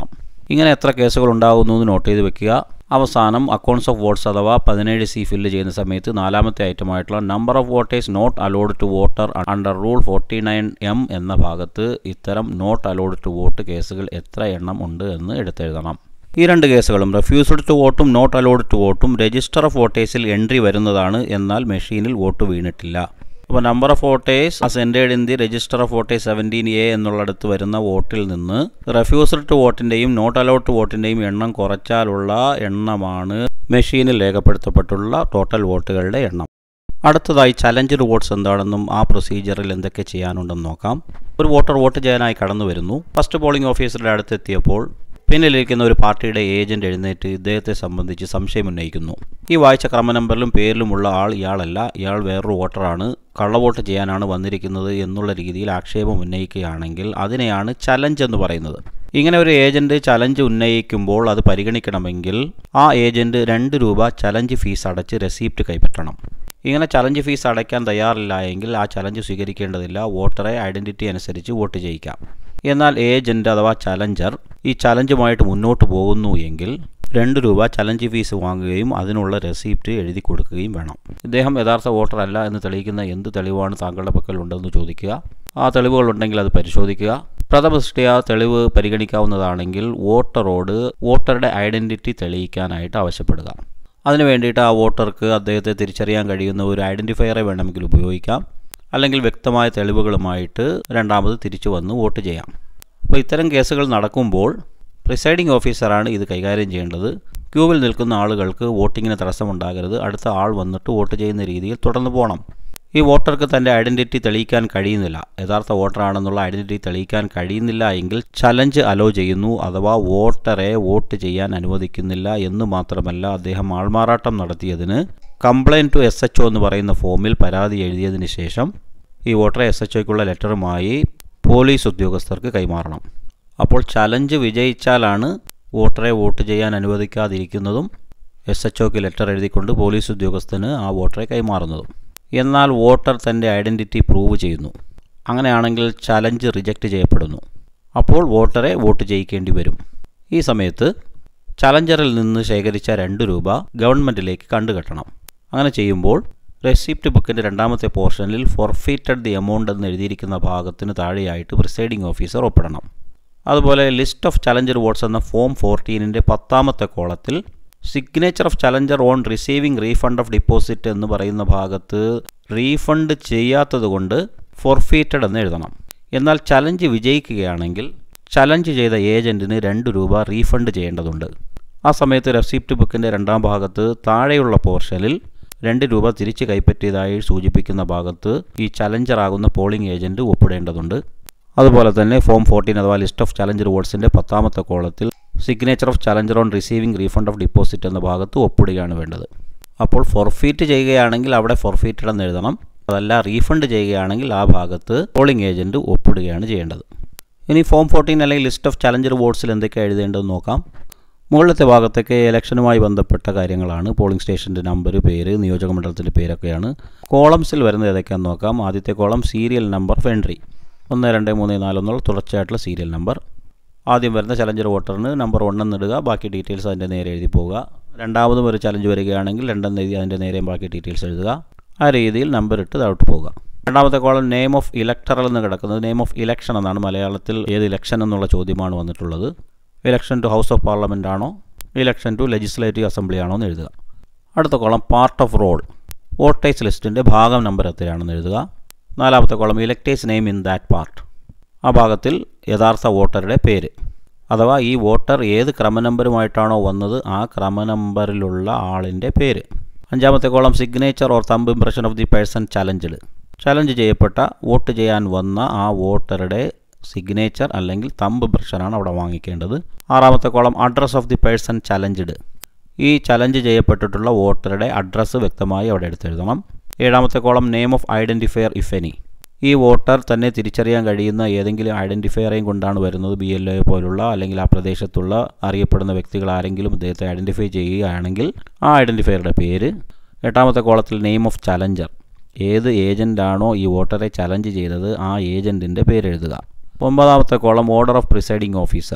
ഇങ്ങനെ എത്ര കേസുകൾ ഉണ്ടാകുന്നു എന്ന് നോട്ട് ചെയ്ത് വെക്കുക അവസാനം അക്കൗണ്ട്സ് ഓഫ് വോട്ട്സ് അഥവാ പതിനേഴ് സി ഫില്ല് ചെയ്യുന്ന സമയത്ത് നാലാമത്തെ ഐറ്റമായിട്ടുള്ള number of voters not allowed to voter under rule forty nine M എന്ന ഭാഗത്ത് ഇത്തരം നോട്ട് അലോഡ് ടു വോട്ട് കേസുകൾ എത്ര എണ്ണം ഉണ്ട് എന്ന് എടുത്തെഴുതണം ഈ രണ്ട് കേസുകളും റെഫ്യൂസ്ഡ് ടു വോട്ടും നോട്ട് അലോഡ് ടു വോട്ടും രജിസ്റ്റർ ഓഫ് വോട്ടേഴ്സിൽ എൻട്രി വരുന്നതാണ് എന്നാൽ മെഷീനിൽ വോട്ട് വീണിട്ടില്ല അപ്പോൾ number of voters as entered in the register of voters seventeen A എന്നുള്ളിടത്ത് വരുന്ന വോട്ടിൽ നിന്ന് റെഫ്യൂസ്ഡ് ടു വോട്ടിൻ്റെയും നോട്ട് അലൗഡ് ടു വോട്ടിൻ്റെയും എണ്ണം കുറച്ചാലുള്ള എണ്ണമാണ് മെഷീനിൽ രേഖപ്പെടുത്തപ്പെട്ടുള്ള ടോട്ടൽ വോട്ടുകളുടെ എണ്ണം അടുത്തതായി ചലഞ്ച് വോട്ട്സ് എന്താണെന്നും ആ പ്രൊസീജിയറിൽ എന്തൊക്കെ ചെയ്യാനുണ്ടെന്ന് നോക്കാം ഒരു വോട്ടർ വോട്ട് ചെയ്യാനായി കടന്നു വരുന്നു ഫസ്റ്റ് പോളിംഗ് ഓഫീസറുടെ അടുത്തെത്തിയപ്പോൾ പിന്നിലിരിക്കുന്ന ഒരു പാർട്ടിയുടെ ഏജന്റ് എഴുന്നേറ്റ് ഇദ്ദേഹത്തെ സംബന്ധിച്ച് സംശയം ഉന്നയിക്കുന്നു ഈ വായിച്ച ക്രമനമ്പറിലും പേരിലുമുള്ള ആൾ ഇയാളല്ല ഇയാൾ വേറൊരു വോട്ടറാണ് കള്ളവോട്ട് ചെയ്യാനാണ് വന്നിരിക്കുന്നത് എന്നുള്ള രീതിയിൽ ആക്ഷേപം ഉന്നയിക്കുകയാണെങ്കിൽ അതിനെയാണ് ചലഞ്ച് എന്ന് പറയുന്നത് ഇങ്ങനെ ഒരു ഏജന്റ് ചലഞ്ച് ഉന്നയിക്കുമ്പോൾ അത് പരിഗണിക്കണമെങ്കിൽ ആ ഏജന്റ് രണ്ട് രൂപ ചലഞ്ച് ഫീസ് അടച്ച് റെസീപ്റ്റ് കൈപ്പറ്റണം ഇങ്ങനെ ചലഞ്ച് ഫീസ് അടയ്ക്കാൻ തയ്യാറില്ല എങ്കിൽ ആ ചലഞ്ച് സ്വീകരിക്കേണ്ടതില്ല വോട്ടറെ ഐഡൻറ്റിറ്റി അനുസരിച്ച് വോട്ട് ചെയ്യിക്കാം എന്നാൽ ഏജന്റ് അഥവാ ചലഞ്ചർ ഈ ചലഞ്ചുമായിട്ട് മുന്നോട്ട് പോകുന്നു എങ്കിൽ രണ്ട് രൂപ ചലഞ്ച് ഫീസ് വാങ്ങുകയും അതിനുള്ള റെസീപ്റ്റ് എഴുതി കൊടുക്കുകയും വേണം ഇദ്ദേഹം യഥാർത്ഥ വോട്ടർ അല്ല എന്ന് തെളിയിക്കുന്ന എന്ത് തെളിവാണ് താങ്കളുടെ പക്കൽ ഉണ്ടെന്ന് ചോദിക്കുക ആ തെളിവുകൾ ഉണ്ടെങ്കിൽ അത് പരിശോധിക്കുക പ്രഥമദൃഷ്ടിയ തെളിവ് പരിഗണിക്കാവുന്നതാണെങ്കിൽ വോട്ടറോട് വോട്ടറുടെ ഐഡൻറ്റിറ്റി തെളിയിക്കാനായിട്ട് ആവശ്യപ്പെടുക അതിനു വേണ്ടിയിട്ട് ആ വോട്ടർക്ക് അദ്ദേഹത്തെ തിരിച്ചറിയാൻ കഴിയുന്ന ഒരു ഐഡൻറ്റിഫയറെ വേണമെങ്കിൽ ഉപയോഗിക്കാം അല്ലെങ്കിൽ വ്യക്തമായ തെളിവുകളുമായിട്ട് രണ്ടാമത് തിരിച്ചു വന്ന് വോട്ട് ചെയ്യാം അപ്പോൾ ഇത്തരം കേസുകൾ നടക്കുമ്പോൾ പ്രിസൈഡിംഗ് ഓഫീസറാണ് ഇത് കൈകാര്യം ചെയ്യേണ്ടത് ക്യൂവിൽ നിൽക്കുന്ന ആളുകൾക്ക് വോട്ടിങ്ങിന് തടസ്സമുണ്ടാകരുത് അടുത്ത ആൾ വന്നിട്ട് വോട്ട് ചെയ്യുന്ന രീതിയിൽ തുടർന്ന് പോകണം ഈ വോട്ടർക്ക് തൻ്റെ ഐഡൻറ്റിറ്റി തെളിയിക്കാൻ കഴിയുന്നില്ല യഥാർത്ഥ വോട്ടറാണെന്നുള്ള ഐഡൻറ്റിറ്റി തെളിയിക്കാൻ കഴിയുന്നില്ല എങ്കിൽ ചലഞ്ച് അലോ ചെയ്യുന്നു അഥവാ വോട്ടറെ വോട്ട് ചെയ്യാൻ അനുവദിക്കുന്നില്ല എന്ന് മാത്രമല്ല അദ്ദേഹം ആൾമാറാട്ടം നടത്തിയതിന് complaint to S H O എന്ന് പറയുന്ന ഫോമിൽ പരാതി എഴുതിയതിന് ശേഷം ഈ വോട്ടറെ എസ് എച്ച് ഒയ്ക്കുള്ള ലെറ്ററുമായി പോലീസ് ഉദ്യോഗസ്ഥർക്ക് കൈമാറണം അപ്പോൾ ചലഞ്ച് വിജയിച്ചാലാണ് വോട്ടറെ വോട്ട് ചെയ്യാൻ അനുവദിക്കാതിരിക്കുന്നതും എസ് എച്ച് ഒക്ക് ലെറ്റർ എഴുതിക്കൊണ്ട് പോലീസ് ഉദ്യോഗസ്ഥന് ആ വോട്ടറെ കൈമാറുന്നതും എന്നാൽ വോട്ടർ തൻ്റെ ഐഡൻറ്റിറ്റി പ്രൂവ് ചെയ്യുന്നു അങ്ങനെയാണെങ്കിൽ ചലഞ്ച് റിജക്റ്റ് ചെയ്യപ്പെടുന്നു അപ്പോൾ വോട്ടറെ വോട്ട് ചെയ്യിക്കേണ്ടി വരും ഈ സമയത്ത് ചലഞ്ചറിൽ നിന്ന് ശേഖരിച്ച രണ്ട് രൂപ ഗവൺമെൻറ്റിലേക്ക് കണ്ടുകെട്ടണം അങ്ങനെ ചെയ്യുമ്പോൾ റെസിപ്റ്റ് ബുക്കിൻ്റെ രണ്ടാമത്തെ പോർഷനിൽ ഫോർഫീറ്റഡ് ദി എമൗണ്ട് എന്ന് എഴുതിയിരിക്കുന്ന ഭാഗത്തിന് താഴെയായിട്ട് പ്രിസൈഡിംഗ് ഓഫീസർ ഒപ്പിടണം അതുപോലെ ലിസ്റ്റ് ഓഫ് ചലഞ്ചർ വോട്ട്സ് എന്ന ഫോം ഫോർട്ടീനിൻ്റെ പത്താമത്തെ കോളത്തിൽ signature of challenger on receiving refund of deposit എന്ന് പറയുന്ന ഭാഗത്ത് റീഫണ്ട് ചെയ്യാത്തത് കൊണ്ട് ഫോർഫീറ്റഡ് എന്ന് എഴുതണം എന്നാൽ ചലഞ്ച് വിജയിക്കുകയാണെങ്കിൽ ചലഞ്ച് ചെയ്ത ഏജൻറ്റിന് രണ്ട് രൂപ റീഫണ്ട് ചെയ്യേണ്ടതുണ്ട് ആ സമയത്ത് റെസിപ്റ്റ് ബുക്കിൻ്റെ രണ്ടാം ഭാഗത്ത് താഴെയുള്ള പോർഷനിൽ രണ്ട് രൂപ തിരിച്ച് കൈപ്പറ്റിയതായി സൂചിപ്പിക്കുന്ന ഭാഗത്ത് ഈ ചലഞ്ചർ ആകുന്ന പോളിംഗ് ഏജൻറ്റ് ഒപ്പിടേണ്ടതുണ്ട് അതുപോലെ തന്നെ ഫോം ഫോർട്ടീൻ അഥവാ ലിസ്റ്റ് ഓഫ് ചലഞ്ചർ വോട്ട്സിൻ്റെ പത്താമത്തെ കോളത്തിൽ signature of challenger on receiving refund of deposit എന്ന ഭാഗത്ത് ഒപ്പിടുകയാണ് വേണ്ടത് അപ്പോൾ ഫോർഫീറ്റ് ചെയ്യുകയാണെങ്കിൽ അവിടെ ഫോർഫീറ്റഡ് എന്ന് എഴുതണം അതല്ല റീഫണ്ട് ചെയ്യുകയാണെങ്കിൽ ആ ഭാഗത്ത് പോളിംഗ് ഏജൻറ്റ് ഒപ്പിടുകയാണ് ചെയ്യേണ്ടത് ഇനി ഫോം ഫോർട്ടീൻ അല്ലെങ്കിൽ ലിസ്റ്റ് ഓഫ് ചലഞ്ചർ വോട്ട്സിൽ എന്തൊക്കെയാണ് എഴുതേണ്ടതെന്ന് നോക്കാം മുകളിലത്തെ ഭാഗത്തൊക്കെ ഇലക്ഷനുമായി ബന്ധപ്പെട്ട കാര്യങ്ങളാണ് പോളിംഗ് സ്റ്റേഷൻ്റെ നമ്പർ പേര് നിയോജക മണ്ഡലത്തിൻ്റെ പേരൊക്കെയാണ് കോളംസിൽ വരുന്നത് ഏതൊക്കെയാണെന്ന് നോക്കാം ആദ്യത്തെ column serial number of entry ഒന്ന് രണ്ട് മൂന്ന് നാല് എന്നുള്ള തുടർച്ചയായിട്ടുള്ള സീരിയൽ നമ്പർ ആദ്യം വരുന്ന ചലഞ്ചർ വോട്ടറിന് നമ്പർ വണ്ണെന്ന് ഇടുക ബാക്കി ഡീറ്റെയിൽസ് അതിൻ്റെ നേരെ എഴുതി പോവുക രണ്ടാമതും ഒരു ചലഞ്ച് വരികയാണെങ്കിൽ രണ്ടെന്ന് എഴുതി അതിൻ്റെ നേരെ ബാക്കി ഡീറ്റെയിൽസ് എഴുതുക ആ രീതിയിൽ നമ്പർ ഇട്ട് താഴോട്ട് പോവുക രണ്ടാമത്തെ കോളം നെയിം ഓഫ് ഇലക്ടറൽ എന്ന് കിടക്കുന്നത് നെയിം ഓഫ് ഇലക്ഷൻ എന്നാണ് മലയാളത്തിൽ ഏത് ഇലക്ഷൻ എന്നുള്ള ചോദ്യമാണ് വന്നിട്ടുള്ളത് election to house of parliament ആണോ ഇലക്ഷൻ ടു ലെജിസ്ലേറ്റീവ് അസംബ്ലി ആണോ എന്ന് എഴുതുക അടുത്ത column part of roll voters ലിസ്റ്റിൻ്റെ ഭാഗം നമ്പർ എത്രയാണെന്ന് എഴുതുക നാലാമത്തെ column elector's name in that part ആ ഭാഗത്തിൽ യഥാർത്ഥ വോട്ടറുടെ പേര് അഥവാ ഈ വോട്ടർ ഏത് ക്രമനമ്പരുമായിട്ടാണോ വന്നത് ആ ക്രമനമ്പറിലുള്ള ആളിൻ്റെ പേര് അഞ്ചാമത്തെ column signature or thumb impression of the person challenged challenge ചെയ്യപ്പെട്ട വോട്ട് ചെയ്യാൻ വന്ന ആ വോട്ടറുടെ സിഗ്നേച്ചർ അല്ലെങ്കിൽ തമ്പ് ഇംപ്രഷനാണ് അവിടെ വാങ്ങിക്കേണ്ടത് ആറാമത്തെ column address of the person challenged ഈ ചലഞ്ച് ചെയ്യപ്പെട്ടിട്ടുള്ള വോട്ടറുടെ അഡ്രസ്സ് വ്യക്തമായി അവിടെ എടുത്തെഴുതണം ഏഴാമത്തെ column name of identifier if any ഈ വോട്ടർ തന്നെ തിരിച്ചറിയാൻ കഴിയുന്ന ഏതെങ്കിലും ഐഡൻറ്റിഫയറേയും കൊണ്ടാണ് വരുന്നത് ബി എൽ എ പോലുള്ള അല്ലെങ്കിൽ ആ പ്രദേശത്തുള്ള അറിയപ്പെടുന്ന വ്യക്തികൾ ആരെങ്കിലും ഇദ്ദേഹത്തെ ഐഡൻറ്റിഫൈ ചെയ്യുകയാണെങ്കിൽ ആ ഐഡൻറ്റിഫയറുടെ പേര് എട്ടാമത്തെ കോളത്തിൽ നെയിം ഓഫ് ചലഞ്ചർ ഏത് ഏജൻ്റാണോ ഈ വോട്ടറെ ചലഞ്ച് ചെയ്തത് ആ ഏജൻറ്റിൻ്റെ പേര് എഴുതുക ഒമ്പതാമത്തെ column order of presiding officer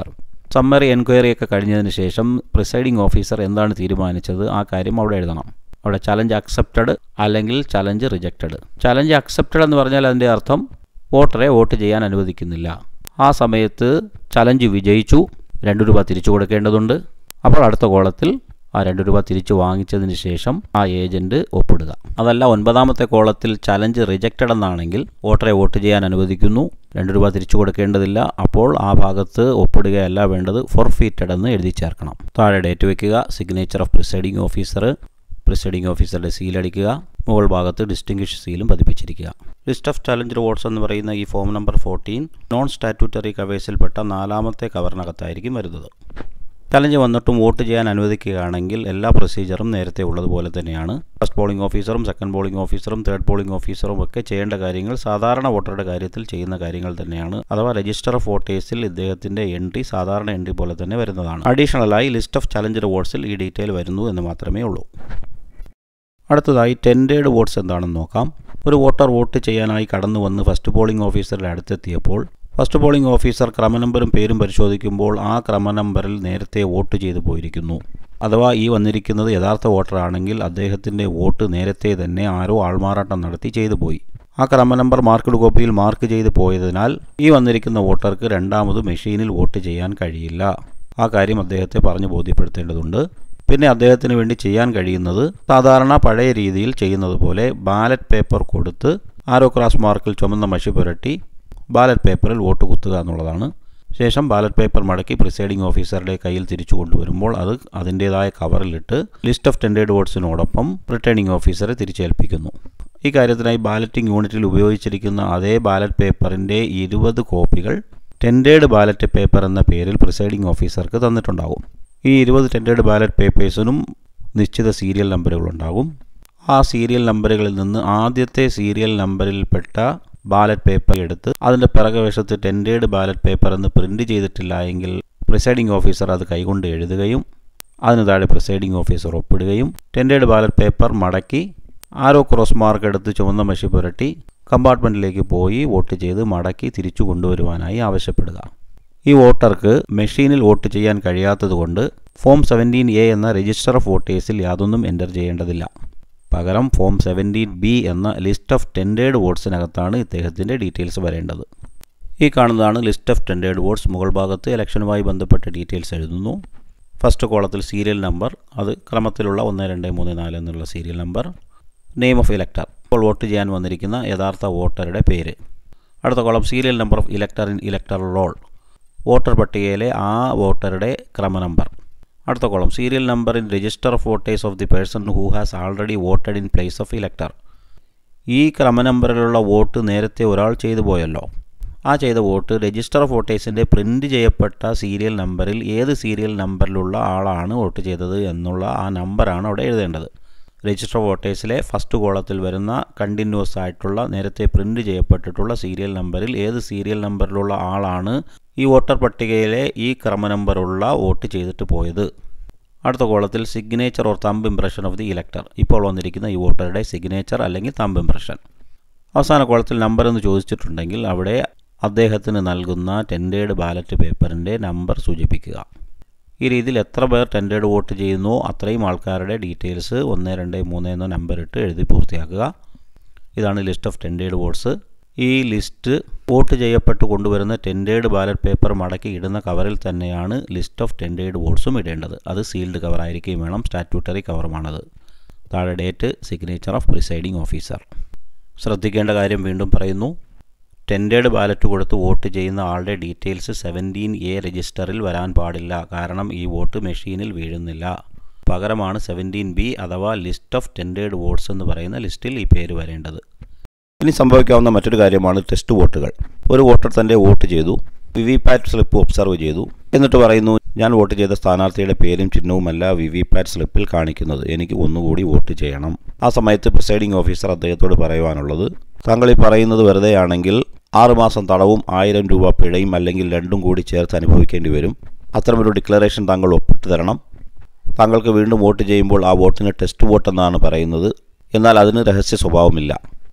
summary enquiry ഒക്കെ കഴിഞ്ഞതിന് ശേഷം പ്രിസൈഡിംഗ് ഓഫീസർ എന്താണ് തീരുമാനിച്ചത് ആ കാര്യം അവിടെ എഴുതണം അവിടെ ചലഞ്ച് അക്സെപ്റ്റഡ് അല്ലെങ്കിൽ ചലഞ്ച് റിജക്റ്റഡ് ചലഞ്ച് അക്സെപ്റ്റഡ് എന്ന് പറഞ്ഞാൽ അതിൻ്റെ അർത്ഥം വോട്ടറെ വോട്ട് ചെയ്യാൻ അനുവദിക്കുന്നില്ല ആ സമയത്ത് ചലഞ്ച് വിജയിച്ചു രണ്ട് രൂപ തിരിച്ചു കൊടുക്കേണ്ടതുണ്ട് അപ്പോൾ അടുത്ത കോളത്തിൽ ആ രണ്ട് രൂപ തിരിച്ചു വാങ്ങിച്ചതിന് ശേഷം ആ ഏജൻറ്റ് ഒപ്പിടുക അതല്ല ഒൻപതാമത്തെ കോളത്തിൽ ചലഞ്ച് റിജക്റ്റഡ് എന്നാണെങ്കിൽ വോട്ടറെ വോട്ട് ചെയ്യാൻ അനുവദിക്കുന്നു രണ്ട് രൂപ തിരിച്ചു കൊടുക്കേണ്ടതില്ല അപ്പോൾ ആ ഭാഗത്ത് ഒപ്പിടുകയല്ല വേണ്ടത് ഫോർഫീറ്റഡ് എന്ന് എഴുതി ചേർക്കണം താഴെ ഡേറ്റ് വയ്ക്കുക signature of presiding officer presiding ഓഫീസറുടെ സീൽ അടിക്കുക മുകൾ ഭാഗത്ത് ഡിസ്റ്റിങ്വിഷ് സീലും പതിപ്പിച്ചിരിക്കുക ലിസ്റ്റ് ഓഫ് ചലഞ്ച് വോട്ട്സ് എന്ന് പറയുന്ന ഈ form number fourteen non statutory കവേഴ്സിൽപ്പെട്ട നാലാമത്തെ കവറിനകത്തായിരിക്കും വരുന്നത് ചലഞ്ച് വന്നിട്ടും വോട്ട് ചെയ്യാൻ അനുവദിക്കുകയാണെങ്കിൽ എല്ലാ പ്രൊസീജിയറും നേരത്തെ ഉള്ളതുപോലെ തന്നെയാണ് ഫസ്റ്റ് പോളിംഗ് ഓഫീസറും സെക്കൻഡ് പോളിംഗ് ഓഫീസറും തേർഡ് പോളിംഗ് ഓഫീസറും ഒക്കെ ചെയ്യേണ്ട കാര്യങ്ങൾ സാധാരണ വോട്ടറുടെ കാര്യത്തിൽ ചെയ്യുന്ന കാര്യങ്ങൾ തന്നെയാണ് അഥവാ രജിസ്റ്റർ ഓഫ് വോട്ടേഴ്സിൽ ഇദ്ദേഹത്തിൻ്റെ എൻട്രി സാധാരണ എൻട്രി പോലെ തന്നെ വരുന്നതാണ് അഡീഷണലായി ലിസ്റ്റ് ഓഫ് ചലഞ്ച് വോട്ട്സിൽ ഈ ഡീറ്റെയിൽ വരുന്നു എന്ന് മാത്രമേ ഉള്ളൂ അടുത്തതായി ടെൻഡേഡ് വോട്ട്സ് എന്താണെന്ന് നോക്കാം ഒരു വോട്ടർ വോട്ട് ചെയ്യാനായി കടന്നു വന്ന് ഫസ്റ്റ് പോളിംഗ് ഓഫീസറുടെ അടുത്തെത്തിയപ്പോൾ ഫസ്റ്റ് പോളിംഗ് ഓഫീസർ ക്രമനമ്പറും പേരും പരിശോധിക്കുമ്പോൾ ആ ക്രമനമ്പറിൽ നേരത്തെ വോട്ട് ചെയ്തു പോയിരിക്കുന്നു അഥവാ ഈ വന്നിരിക്കുന്നത് യഥാർത്ഥ വോട്ടറാണെങ്കിൽ അദ്ദേഹത്തിൻ്റെ വോട്ട് നേരത്തെ തന്നെ ആരോ ആൾമാറാട്ടം നടത്തി ചെയ്തു പോയി ആ ക്രമനമ്പർ മാർക്കഡ് കോപ്പിയിൽ മാർക്ക് ചെയ്ത് പോയതിനാൽ ഈ വന്നിരിക്കുന്ന വോട്ടർക്ക് രണ്ടാമത് മെഷീനിൽ വോട്ട് ചെയ്യാൻ കഴിയില്ല ആ കാര്യം അദ്ദേഹത്തെ പറഞ്ഞു ബോധ്യപ്പെടുത്തേണ്ടതുണ്ട് പിന്നെ അദ്ദേഹത്തിന് വേണ്ടി ചെയ്യാൻ കഴിയുന്നത് സാധാരണ പഴയ രീതിയിൽ ചെയ്യുന്നത് പോലെ ബാലറ്റ് പേപ്പർ കൊടുത്ത് ആരോ ക്രാസ് മാർക്കിൽ ചുമന്ന മഷി പുരട്ടി ബാലറ്റ് പേപ്പറിൽ വോട്ട് കുത്തുക എന്നുള്ളതാണ് ശേഷം ബാലറ്റ് പേപ്പർ മടക്കി പ്രിസൈഡിംഗ് ഓഫീസറുടെ കയ്യിൽ തിരിച്ചു കൊണ്ടുവരുമ്പോൾ അത് അതിൻ്റേതായ കവറിലിട്ട് ലിസ്റ്റ് ഓഫ് ടെൻഡേഡ് വോട്ട്സിനോടൊപ്പം റിട്ടേണിംഗ് ഓഫീസറെ തിരിച്ചേൽപ്പിക്കുന്നു ഈ കാര്യത്തിനായി ബാലറ്റിംഗ് യൂണിറ്റിൽ ഉപയോഗിച്ചിരിക്കുന്ന അതേ ബാലറ്റ് പേപ്പറിൻ്റെ ഇരുപത് കോപ്പികൾ ടെൻഡേഡ് ബാലറ്റ് പേപ്പർ എന്ന പേരിൽ പ്രിസൈഡിംഗ് ഓഫീസർക്ക് തന്നിട്ടുണ്ടാകും ഈ ഇരുപത് ടെൻഡേഡ് ബാലറ്റ് പേപ്പേഴ്സിനും നിശ്ചിത സീരിയൽ നമ്പറുകളുണ്ടാകും ആ സീരിയൽ നമ്പറുകളിൽ നിന്ന് ആദ്യത്തെ സീരിയൽ നമ്പറിൽപ്പെട്ട ബാലറ്റ് പേപ്പർ എടുത്ത് അതിൻ്റെ പിറകുവശത്ത് ടെൻഡേഡ് ബാലറ്റ് പേപ്പർ എന്ന് പ്രിൻ്റ് ചെയ്തിട്ടില്ല എങ്കിൽ പ്രിസൈഡിംഗ് ഓഫീസർ അത് കൈകൊണ്ട് എഴുതുകയും അതിന് താഴെ പ്രിസൈഡിംഗ് ഓഫീസർ ഒപ്പിടുകയും ടെൻഡേഡ് ബാലറ്റ് പേപ്പർ മടക്കി ആരോ ക്രോസ് മാർക്ക് എടുത്ത് ചുവന്ന മഷി പുരട്ടി കമ്പാർട്ട്മെൻറ്റിലേക്ക് പോയി വോട്ട് ചെയ്ത് മടക്കി തിരിച്ചു കൊണ്ടുവരുവാനായി ആവശ്യപ്പെടുക ഈ വോട്ടർക്ക് മെഷീനിൽ വോട്ട് ചെയ്യാൻ കഴിയാത്തതുകൊണ്ട് ഫോം സെവൻറ്റീൻ എ എന്ന രജിസ്റ്റർ ഓഫ് വോട്ടേഴ്സിൽ യാതൊന്നും എൻ്റർ ചെയ്യേണ്ടതില്ല പകരം ഫോം സെവൻറ്റീൻ ബി എന്ന ലിസ്റ്റ് ഓഫ് ടെൻഡേഡ് വോട്ട്സിനകത്താണ് ഇദ്ദേഹത്തിൻ്റെ ഡീറ്റെയിൽസ് വരേണ്ടത് ഈ കാണുന്നതാണ് ലിസ്റ്റ് ഓഫ് ടെൻഡേഡ് വോട്ട്സ് മുകൾ ഭാഗത്ത് ഇലക്ഷനുമായി ബന്ധപ്പെട്ട ഡീറ്റെയിൽസ് എഴുതുന്നു ഫസ്റ്റ് കോളത്തിൽ സീരിയൽ നമ്പർ അത് ക്രമത്തിലുള്ള ഒന്ന് രണ്ട് മൂന്ന് നാല് എന്നുള്ള serial number name of elector ഇപ്പോൾ വോട്ട് ചെയ്യാൻ വന്നിരിക്കുന്ന യഥാർത്ഥ വോട്ടറുടെ പേര് അടുത്ത column serial number of elector in elector roll voter പട്ടികയിലെ ആ വോട്ടറുടെ ക്രമനമ്പർ അടുത്ത column serial number in register of voters of the person who has already voted in place of elector ഈ ക്രമനമ്പറിലുള്ള വോട്ട് നേരത്തെ ഒരാൾ ചെയ്തു പോയല്ലോ ആ ചെയ്ത വോട്ട് രജിസ്റ്റർ ഓഫ് വോട്ടേഴ്സിൻ്റെ പ്രിൻ്റ് ചെയ്യപ്പെട്ട സീരിയൽ നമ്പറിൽ ഏത് സീരിയൽ നമ്പറിലുള്ള ആളാണ് വോട്ട് ചെയ്തത് എന്നുള്ള ആ നമ്പറാണ് അവിടെ എഴുതേണ്ടത് രജിസ്റ്റർ ഓഫ് വോട്ടേഴ്സിലെ ഫസ്റ്റ് കോളത്തിൽ വരുന്ന കണ്ടിന്യൂസ് ആയിട്ടുള്ള നേരത്തെ പ്രിൻ്റ് ചെയ്യപ്പെട്ടിട്ടുള്ള സീരിയൽ നമ്പറിൽ ഏത് സീരിയൽ നമ്പറിലുള്ള ആളാണ് ഈ വോട്ടർ പട്ടികയിലെ ഈ ക്രമനമ്പറുള്ള വോട്ട് ചെയ്തിട്ട് പോയത് അടുത്ത കോളത്തിൽ signature or thumb impression of the elector ഇപ്പോൾ വന്നിരിക്കുന്ന ഈ വോട്ടറുടെ സിഗ്നേച്ചർ അല്ലെങ്കിൽ തമ്പ് ഇംപ്രഷൻ അവസാന കോളത്തിൽ നമ്പർ എന്ന് ചോദിച്ചിട്ടുണ്ടെങ്കിൽ അവിടെ അദ്ദേഹത്തിന് നൽകുന്ന ടെൻഡേഡ് ബാലറ്റ് പേപ്പറിൻ്റെ നമ്പർ സൂചിപ്പിക്കുക ഈ രീതിയിൽ എത്ര പേർ ടെൻഡേഡ് വോട്ട് ചെയ്യുന്നോ അത്രയും ആൾക്കാരുടെ ഡീറ്റെയിൽസ് ഒന്ന് രണ്ട് മൂന്ന് എന്ന നമ്പർ ഇട്ട് എഴുതി പൂർത്തിയാക്കുക ഇതാണ് ലിസ്റ്റ് ഓഫ് ടെൻഡേഡ് വോട്ട്സ് ഈ ലിസ്റ്റ് വോട്ട് ചെയ്യപ്പെട്ട് കൊണ്ടുവരുന്ന ടെൻഡേഡ് ബാലറ്റ് പേപ്പർ മടക്കി ഇടുന്ന കവറിൽ തന്നെയാണ് ലിസ്റ്റ് ഓഫ് ടെൻഡേഡ് വോട്ട്സും ഇടേണ്ടത് അത് സീൽഡ് കവറായിരിക്കുകയും വേണം സ്റ്റാറ്റ്യൂട്ടറി കവറുമാണത് താഴെ date signature of presiding officer ശ്രദ്ധിക്കേണ്ട കാര്യം വീണ്ടും പറയുന്നു ടെൻഡേഡ് ബാലറ്റ് കൊടുത്ത് വോട്ട് ചെയ്യുന്ന ആളുടെ ഡീറ്റെയിൽസ് സെവൻറ്റീൻ എ രജിസ്റ്ററിൽ വരാൻ പാടില്ല കാരണം ഈ വോട്ട് മെഷീനിൽ വീഴുന്നില്ല പകരമാണ് സെവൻറ്റീൻ ബി അഥവാ ലിസ്റ്റ് ഓഫ് ടെൻഡേഡ് വോട്ട്സ് എന്ന് പറയുന്ന ലിസ്റ്റിൽ ഈ പേര് വരേണ്ടത് ഇനി സംഭവിക്കാവുന്ന മറ്റൊരു കാര്യമാണ് ടെസ്റ്റ് വോട്ടുകൾ ഒരു വോട്ടർ തൻ്റെ വോട്ട് ചെയ്തു V V PAT slip observe ചെയ്തു എന്നിട്ട് പറയുന്നു ഞാൻ വോട്ട് ചെയ്ത സ്ഥാനാർത്ഥിയുടെ പേരും ചിഹ്നവുമല്ല വി വി പാറ്റ് സ്ലിപ്പിൽ കാണിക്കുന്നത് എനിക്ക് ഒന്നുകൂടി വോട്ട് ചെയ്യണം ആ സമയത്ത് പ്രിസൈഡിംഗ് ഓഫീസർ അദ്ദേഹത്തോട് പറയുവാനുള്ളത് താങ്കൾ ഈ പറയുന്നത് വെറുതെയാണെങ്കിൽ ആറുമാസം തടവും ആയിരം രൂപ പിഴയും അല്ലെങ്കിൽ രണ്ടും കൂടി ചേർത്ത് അനുഭവിക്കേണ്ടി വരും അത്തരമൊരു ഡിക്ലറേഷൻ താങ്കൾ ഒപ്പിട്ട് തരണം താങ്കൾക്ക് വീണ്ടും വോട്ട് ചെയ്യുമ്പോൾ ആ വോട്ടിന് ടെസ്റ്റ് വോട്ട് എന്നാണ് പറയുന്നത് എന്നാൽ അതിന് രഹസ്യ സ്വഭാവമില്ല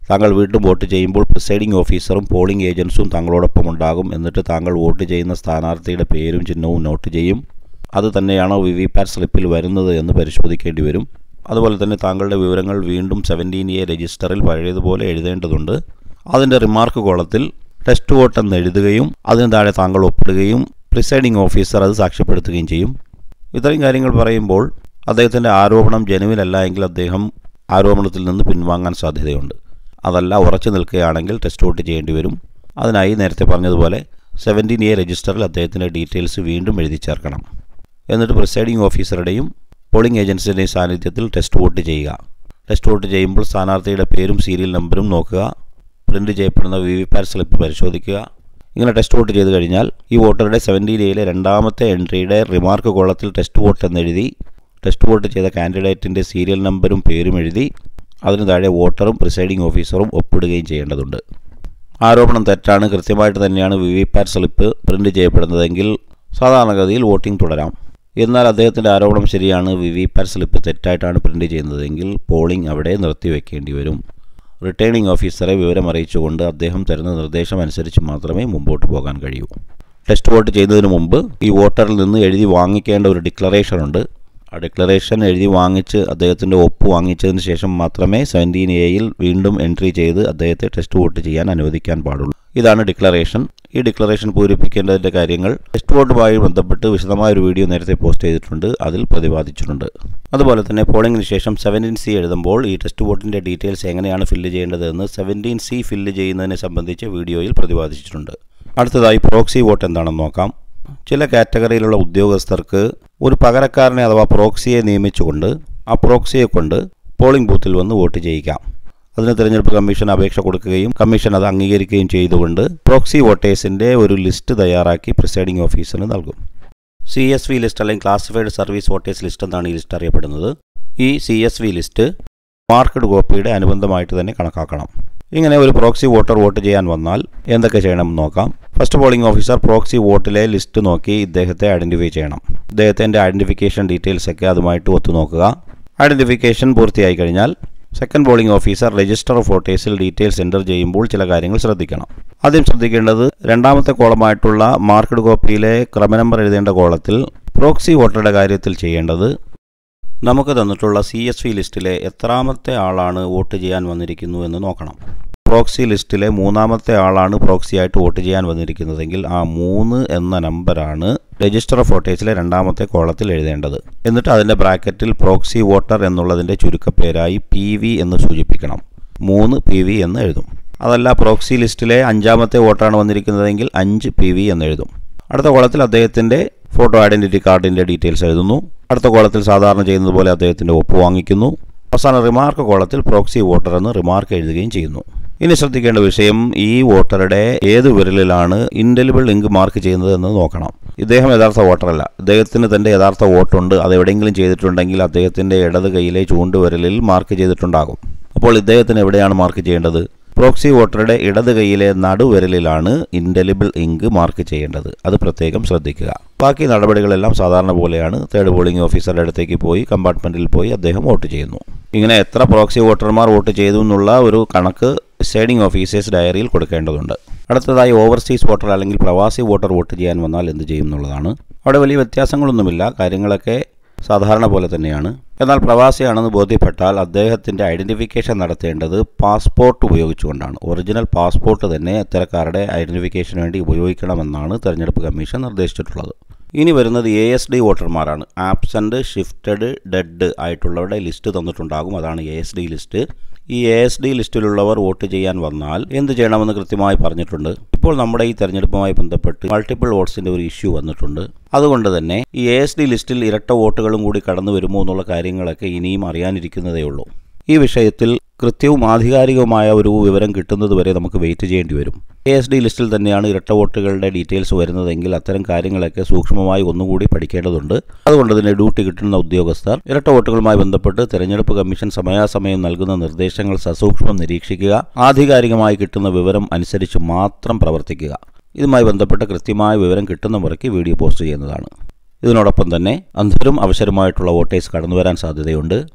താങ്കൾ വീണ്ടും വോട്ട് ചെയ്യുമ്പോൾ പ്രിസൈഡിംഗ് ഓഫീസറും പോളിംഗ് ഏജൻസും താങ്കളോടൊപ്പം ഉണ്ടാകും എന്നിട്ട് താങ്കൾ വോട്ട് ചെയ്യുന്ന സ്ഥാനാർത്ഥിയുടെ പേരും ചിഹ്നവും നോട്ട് ചെയ്യും അത് തന്നെയാണോ വി വി പാറ്റ് സ്ലിപ്പിൽ വരുന്നത് എന്ന് പരിശോധിക്കേണ്ടി വരും അതുപോലെ തന്നെ താങ്കളുടെ വിവരങ്ങൾ വീണ്ടും സെവൻറ്റീൻ എ രജിസ്റ്ററിൽ പഴയതുപോലെ എഴുതേണ്ടതുണ്ട് അതിൻ്റെ റിമാർക്ക് കോളത്തിൽ ടെസ്റ്റ് വോട്ട് എന്ന് എഴുതുകയും അതിന് താഴെ താങ്കൾ ഒപ്പിടുകയും പ്രിസൈഡിംഗ് ഓഫീസർ അത് സാക്ഷ്യപ്പെടുത്തുകയും ചെയ്യും ഇത്രയും കാര്യങ്ങൾ പറയുമ്പോൾ അദ്ദേഹത്തിൻ്റെ ആരോപണം ജനുവിനല്ല എങ്കിൽ അദ്ദേഹം ആരോപണത്തിൽ നിന്ന് പിൻവാങ്ങാൻ സാധ്യതയുണ്ട് അതല്ല ഉറച്ചു നിൽക്കുകയാണെങ്കിൽ ടെസ്റ്റ് വോട്ട് ചെയ്യേണ്ടി വരും അതിനായി നേരത്തെ പറഞ്ഞതുപോലെ സെവൻറ്റീൻ എ രജിസ്റ്ററിൽ അദ്ദേഹത്തിൻ്റെ ഡീറ്റെയിൽസ് വീണ്ടും എഴുതി ചേർക്കണം എന്നിട്ട് പ്രിസൈഡിംഗ് ഓഫീസറുടെയും പോളിംഗ് ഏജൻസിൻ്റെയും സാന്നിധ്യത്തിൽ ടെസ്റ്റ് വോട്ട് ചെയ്യുക ടെസ്റ്റ് വോട്ട് ചെയ്യുമ്പോൾ സ്ഥാനാർത്ഥിയുടെ പേരും സീരിയൽ നമ്പറും നോക്കുക പ്രിൻ്റ് ചെയ്യപ്പെടുന്ന വി വി പാറ്റ് സ്ലിപ്പ് പരിശോധിക്കുക ഇങ്ങനെ ടെസ്റ്റ് വോട്ട് ചെയ്ത് കഴിഞ്ഞാൽ ഈ വോട്ടറുടെ സെവൻറ്റീൻ എയിലെ രണ്ടാമത്തെ എൻട്രിയുടെ റിമാർക്ക് കോളത്തിൽ ടെസ്റ്റ് വോട്ട് എന്നെഴുതി ടെസ്റ്റ് വോട്ട് ചെയ്ത കാൻഡിഡേറ്റിൻ്റെ സീരിയൽ നമ്പറും പേരും എഴുതി അതിന് താഴെ വോട്ടറും പ്രിസൈഡിംഗ് ഓഫീസറും ഒപ്പിടുകയും ചെയ്യേണ്ടതുണ്ട് ആരോപണം തെറ്റാണ് കൃത്യമായിട്ട് തന്നെയാണ് V V PAT slip print ചെയ്യപ്പെടുന്നതെങ്കിൽ സാധാരണഗതിയിൽ വോട്ടിംഗ് തുടരാം എന്നാൽ അദ്ദേഹത്തിൻ്റെ ആരോപണം ശരിയാണ് വി വി പാറ്റ് സ്ലിപ്പ് തെറ്റായിട്ടാണ് പ്രിൻ്റ് ചെയ്യുന്നതെങ്കിൽ പോളിംഗ് അവിടെ നിർത്തിവെക്കേണ്ടി വരും റിട്ടേണിംഗ് ഓഫീസറെ വിവരം അറിയിച്ചുകൊണ്ട് അദ്ദേഹം തരുന്ന നിർദ്ദേശം അനുസരിച്ച് മാത്രമേ മുമ്പോട്ട് പോകാൻ കഴിയൂ ടെസ്റ്റ് വോട്ട് ചെയ്യുന്നതിന് മുമ്പ് ഈ വോട്ടറിൽ നിന്ന് എഴുതി വാങ്ങിക്കേണ്ട ഒരു ഡിക്ലറേഷൻ ഉണ്ട് ആ ഡിക്ലറേഷൻ എഴുതി വാങ്ങിച്ച് അദ്ദേഹത്തിൻ്റെ ഒപ്പ് വാങ്ങിച്ചതിന് ശേഷം മാത്രമേ സെവൻറ്റീൻ എയിൽ വീണ്ടും എൻട്രി ചെയ്ത് അദ്ദേഹത്തെ ടെസ്റ്റ് വോട്ട് ചെയ്യാൻ അനുവദിക്കാൻ പാടുള്ളൂ ഇതാണ് ഡിക്ലറേഷൻ ഈ ഡിക്ലറേഷൻ പൂരിപ്പിക്കേണ്ടതിൻ്റെ കാര്യങ്ങൾ ടെസ്റ്റ് വോട്ടുമായി ബന്ധപ്പെട്ട് വിശദമായ ഒരു വീഡിയോ നേരത്തെ പോസ്റ്റ് ചെയ്തിട്ടുണ്ട് അതിൽ പ്രതിപാദിച്ചിട്ടുണ്ട് അതുപോലെ തന്നെ പോളിംഗിന് ശേഷം സെവൻറ്റീൻ സി എഴുതുമ്പോൾ ഈ ടെസ്റ്റ് വോട്ടിൻ്റെ ഡീറ്റെയിൽസ് എങ്ങനെയാണ് ഫില്ല് ചെയ്യേണ്ടതെന്ന് സെവൻറ്റീൻ സി ഫില്ല് ചെയ്യുന്നതിനെ സംബന്ധിച്ച് വീഡിയോയിൽ പ്രതിപാദിച്ചിട്ടുണ്ട് അടുത്തതായി പ്രോക്സി വോട്ട് എന്താണെന്ന് നോക്കാം ചില കാറ്റഗറിയിലുള്ള ഉദ്യോഗസ്ഥർക്ക് ഒരു പകരക്കാരനെ അഥവാ പ്രോക്സിയെ നിയമിച്ചുകൊണ്ട് ആ പ്രോക്സിയെ കൊണ്ട് പോളിംഗ് ബൂത്തിൽ വന്ന് വോട്ട് ചെയ്യിക്കാം അതിന് തിരഞ്ഞെടുപ്പ് കമ്മീഷൻ അപേക്ഷ കൊടുക്കുകയും കമ്മീഷൻ അത് അംഗീകരിക്കുകയും ചെയ്തുകൊണ്ട് പ്രോക്സി വോട്ടേഴ്സിൻ്റെ ഒരു ലിസ്റ്റ് തയ്യാറാക്കി പ്രിസൈഡിംഗ് ഓഫീസറിന് നൽകും സി എസ് വി ലിസ്റ്റ് അല്ലെങ്കിൽ ക്ലാസിഫൈഡ് സർവീസ് വോട്ടേഴ്സ് ലിസ്റ്റ് എന്നാണ് ഈ ലിസ്റ്റ് അറിയപ്പെടുന്നത് ഈ C S V list marked കോപ്പിയുടെ അനുബന്ധമായിട്ട് തന്നെ കണക്കാക്കണം ഇങ്ങനെ ഒരു പ്രോക്സി വോട്ടർ വോട്ട് ചെയ്യാൻ വന്നാൽ എന്തൊക്കെ ചെയ്യണമെന്ന് നോക്കാം ഫസ്റ്റ് പോളിംഗ് ഓഫീസർ പ്രോക്സി വോട്ടിലെ ലിസ്റ്റ് നോക്കി ഇദ്ദേഹത്തെ ഐഡൻറ്റിഫൈ ചെയ്യണം ഇദ്ദേഹത്തിൻ്റെ ഐഡൻറ്റിഫിക്കേഷൻ ഡീറ്റെയിൽസ് ഒക്കെ അതുമായിട്ട് ഒത്തുനോക്കുക ഐഡൻറ്റിഫിക്കേഷൻ പൂർത്തിയായി കഴിഞ്ഞാൽ second polling officer register of വോട്ടേഴ്സിൽ ഡീറ്റെയിൽസ് എൻ്റർ ചെയ്യുമ്പോൾ ചില കാര്യങ്ങൾ ശ്രദ്ധിക്കണം ആദ്യം ശ്രദ്ധിക്കേണ്ടത് രണ്ടാമത്തെ കോളമായിട്ടുള്ള മാർക്കഡ് കോപ്പിയിലെ ക്രമനമ്പർ എഴുതേണ്ട കോളത്തിൽ പ്രോക്സി വോട്ടറുടെ കാര്യത്തിൽ ചെയ്യേണ്ടത് നമുക്ക് തന്നിട്ടുള്ള സി എസ് വി ലിസ്റ്റിലെ എത്രാമത്തെ ആളാണ് വോട്ട് ചെയ്യാൻ വന്നിരിക്കുന്നു എന്ന് നോക്കണം പ്രോക്സി ലിസ്റ്റിലെ മൂന്നാമത്തെ ആളാണ് പ്രോക്സിയായിട്ട് വോട്ട് ചെയ്യാൻ വന്നിരിക്കുന്നതെങ്കിൽ ആ മൂന്ന് എന്ന നമ്പറാണ് രജിസ്റ്റർ ഓഫ് വോട്ടേഴ്സിലെ രണ്ടാമത്തെ കോളത്തിൽ എഴുതേണ്ടത് എന്നിട്ട് അതിൻ്റെ ബ്രാക്കറ്റിൽ പ്രോക്സി വോട്ടർ എന്നുള്ളതിൻ്റെ ചുരുക്കപ്പേരായി പി വി എന്ന് സൂചിപ്പിക്കണം മൂന്ന് പി വി എന്ന് എഴുതും അതല്ല പ്രോക്സി ലിസ്റ്റിലെ അഞ്ചാമത്തെ വോട്ടാണ് വന്നിരിക്കുന്നതെങ്കിൽ അഞ്ച് പി വി എന്ന് എഴുതും അടുത്ത കോളത്തിൽ അദ്ദേഹത്തിൻ്റെ ഫോട്ടോ ഐഡൻറ്റിറ്റി കാർഡിൻ്റെ ഡീറ്റെയിൽസ് എഴുതുന്നു അടുത്ത കോളത്തിൽ സാധാരണ ചെയ്യുന്നത് പോലെ അദ്ദേഹത്തിൻ്റെ ഒപ്പ് വാങ്ങിക്കുന്നു അവസാന റിമാർക്ക് കോളത്തിൽ പ്രോക്സി വോട്ടർ എന്ന് റിമാർക്ക് എഴുതുകയും ചെയ്യുന്നു ഇനി ശ്രദ്ധിക്കേണ്ട വിഷയം ഈ വോട്ടറുടെ ഏത് വിരലിലാണ് ഇൻഡലിബിൾ ഇങ്ക് മാർക്ക് ചെയ്യുന്നത് എന്ന് നോക്കണം ഇദ്ദേഹം യഥാർത്ഥ വോട്ടറല്ല ഇദ്ദേഹത്തിന് തൻ്റെ യഥാർത്ഥ വോട്ടുണ്ട് അത് എവിടെയെങ്കിലും ചെയ്തിട്ടുണ്ടെങ്കിൽ അദ്ദേഹത്തിൻ്റെ ഇടത് കൈയിലെ ചൂണ്ടുവിരലിൽ മാർക്ക് ചെയ്തിട്ടുണ്ടാകും അപ്പോൾ ഇദ്ദേഹത്തിന് എവിടെയാണ് മാർക്ക് ചെയ്യേണ്ടത് പ്രോക്സി വോട്ടറുടെ ഇടത് കൈയിലെ നടുവിരലിലാണ് ഇൻഡലിബിൾ ഇങ്ക് മാർക്ക് ചെയ്യേണ്ടത് അത് പ്രത്യേകം ശ്രദ്ധിക്കുക ബാക്കി നടപടികളെല്ലാം സാധാരണ പോലെയാണ് തേർഡ് പോളിംഗ് ഓഫീസറുടെ അടുത്തേക്ക് പോയി കമ്പാർട്ട്മെൻറ്റിൽ പോയി അദ്ദേഹം വോട്ട് ചെയ്യുന്നു ഇങ്ങനെ എത്ര പ്രോക്സി വോട്ടർമാർ വോട്ട് ചെയ്തു എന്നുള്ള ഒരു കണക്ക് ഡിസൈഡിംഗ് ഓഫീസേഴ്സ് ഡയറിയിൽ കൊടുക്കേണ്ടതുണ്ട് അടുത്തതായി ഓവർസീസ് വോട്ടർ അല്ലെങ്കിൽ പ്രവാസി വോട്ടർ വോട്ട് ചെയ്യാൻ വന്നാൽ എന്ത് ചെയ്യും എന്നുള്ളതാണ് അവിടെ വലിയ വ്യത്യാസങ്ങളൊന്നുമില്ല കാര്യങ്ങളൊക്കെ സാധാരണ പോലെ തന്നെയാണ് എന്നാൽ പ്രവാസിയാണെന്ന് ബോധ്യപ്പെട്ടാൽ അദ്ദേഹത്തിൻ്റെ ഐഡൻറ്റിഫിക്കേഷൻ നടത്തേണ്ടത് പാസ്പോർട്ട് ഉപയോഗിച്ചുകൊണ്ടാണ് ഒറിജിനൽ പാസ്പോർട്ട് തന്നെ ഇത്തരക്കാരുടെ ഐഡൻറ്റിഫിക്കേഷന് വേണ്ടി ഉപയോഗിക്കണമെന്നാണ് തെരഞ്ഞെടുപ്പ് കമ്മീഷൻ നിർദ്ദേശിച്ചിട്ടുള്ളത് ഇനി വരുന്നത് എ എസ് ഡി വോട്ടർമാരാണ് ആബ്സെൻ്റ് ഷിഫ്റ്റഡ് ഡെഡ് ആയിട്ടുള്ളവരുടെ ലിസ്റ്റ് തന്നിട്ടുണ്ടാകും അതാണ് എ എസ് ഡി ലിസ്റ്റ് ഈ എ എസ് ഡി ലിസ്റ്റിലുള്ളവർ വോട്ട് ചെയ്യാൻ വന്നാൽ എന്ത് ചെയ്യണമെന്ന് കൃത്യമായി പറഞ്ഞിട്ടുണ്ട് ഇപ്പോൾ നമ്മുടെ ഈ തെരഞ്ഞെടുപ്പുമായി ബന്ധപ്പെട്ട് മൾട്ടിപ്പിൾ വോട്ട്സിൻ്റെ ഒരു ഇഷ്യൂ വന്നിട്ടുണ്ട് അതുകൊണ്ട് തന്നെ ഈ എ എസ് ഡി ലിസ്റ്റിൽ ഇരട്ട വോട്ടുകളും കൂടി കടന്നു വരുമോ എന്നുള്ള കാര്യങ്ങളൊക്കെ ഇനിയും അറിയാനിരിക്കുന്നതേ ഉള്ളൂ ഈ വിഷയത്തിൽ കൃത്യവും ആധികാരികവുമായ ഒരു വിവരം കിട്ടുന്നത് വരെ നമുക്ക് വെയിറ്റ് ചെയ്യേണ്ടി വരും എ എസ് ഡി ലിസ്റ്റിൽ തന്നെയാണ് ഇരട്ട വോട്ടുകളുടെ ഡീറ്റെയിൽസ് വരുന്നതെങ്കിൽ അത്തരം കാര്യങ്ങളൊക്കെ സൂക്ഷ്മമായി ഒന്നുകൂടി പഠിക്കേണ്ടതുണ്ട് അതുകൊണ്ട് തന്നെ ഡ്യൂട്ടി കിട്ടുന്ന ഉദ്യോഗസ്ഥർ ഇരട്ട വോട്ടുകളുമായി ബന്ധപ്പെട്ട് തെരഞ്ഞെടുപ്പ് കമ്മീഷൻ സമയാസമയം നൽകുന്ന നിർദ്ദേശങ്ങൾ സസൂക്ഷ്മം നിരീക്ഷിക്കുക ആധികാരികമായി കിട്ടുന്ന വിവരം അനുസരിച്ച് മാത്രം പ്രവർത്തിക്കുക ഇതുമായി ബന്ധപ്പെട്ട് കൃത്യമായ വിവരം കിട്ടുന്ന മുറയ്ക്ക് വീഡിയോ പോസ്റ്റ് ചെയ്യുന്നതാണ് ഇതിനോടൊപ്പം തന്നെ അന്ധരും അവസരമായിട്ടുള്ള വോട്ടേഴ്സ് കടന്നുവരാൻ സാധ്യതയുണ്ട്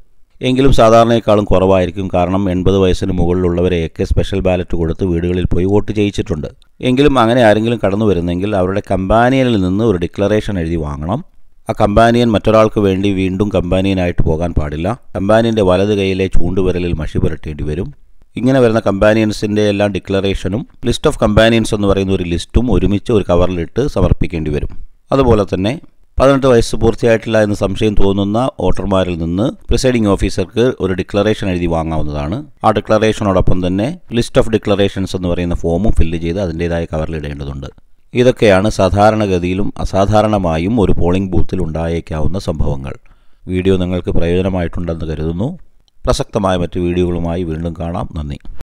എങ്കിലും സാധാരണയെക്കാളും കുറവായിരിക്കും കാരണം എൺപത് വയസ്സിന് മുകളിലുള്ളവരെയൊക്കെ സ്പെഷ്യൽ ബാലറ്റ് കൊടുത്ത് വീടുകളിൽ പോയി വോട്ട് ചെയ്യിച്ചിട്ടുണ്ട് എങ്കിലും അങ്ങനെ ആരെങ്കിലും കടന്നു വരുന്നെങ്കിൽ അവരുടെ കമ്പാനിയനിൽ നിന്ന് ഒരു ഡിക്ലറേഷൻ എഴുതി വാങ്ങണം ആ കമ്പാനിയൻ മറ്റൊരാൾക്ക് വേണ്ടി വീണ്ടും കമ്പാനിയനായിട്ട് പോകാൻ പാടില്ല കമ്പാനിയൻ്റെ വലത് കൈയിലെ ചൂണ്ടുവിരലിൽ മഷി പുരട്ടേണ്ടി വരും ഇങ്ങനെ വരുന്ന കമ്പാനിയൻസിൻ്റെ എല്ലാം ഡിക്ലറേഷനും ലിസ്റ്റ് ഓഫ് കമ്പാനിയൻസ് എന്ന് പറയുന്ന ഒരു ലിസ്റ്റും ഒരുമിച്ച് ഒരു കവറിലിട്ട് സമർപ്പിക്കേണ്ടി വരും അതുപോലെ തന്നെ പതിനെട്ട് വയസ്സ് പൂർത്തിയായിട്ടില്ല എന്ന് സംശയം തോന്നുന്ന വോട്ടർമാരിൽ നിന്ന് പ്രിസൈഡിംഗ് ഓഫീസർക്ക് ഒരു ഡിക്ലറേഷൻ എഴുതി വാങ്ങാവുന്നതാണ് ആ ഡിക്ലറേഷനോടൊപ്പം തന്നെ ലിസ്റ്റ് ഓഫ് ഡിക്ലറേഷൻസ് എന്ന് പറയുന്ന ഫോമും ഫില്ല് ചെയ്ത് അതിൻ്റേതായ കവറിലിടേണ്ടതുണ്ട് ഇതൊക്കെയാണ് സാധാരണഗതിയിലും അസാധാരണമായും ഒരു പോളിംഗ് ബൂത്തിൽ ഉണ്ടായേക്കാവുന്ന സംഭവങ്ങൾ വീഡിയോ നിങ്ങൾക്ക് പ്രയോജനമായിട്ടുണ്ടെന്ന് കരുതുന്നു പ്രസക്തമായ മറ്റ് വീഡിയോകളുമായി വീണ്ടും കാണാം നന്ദി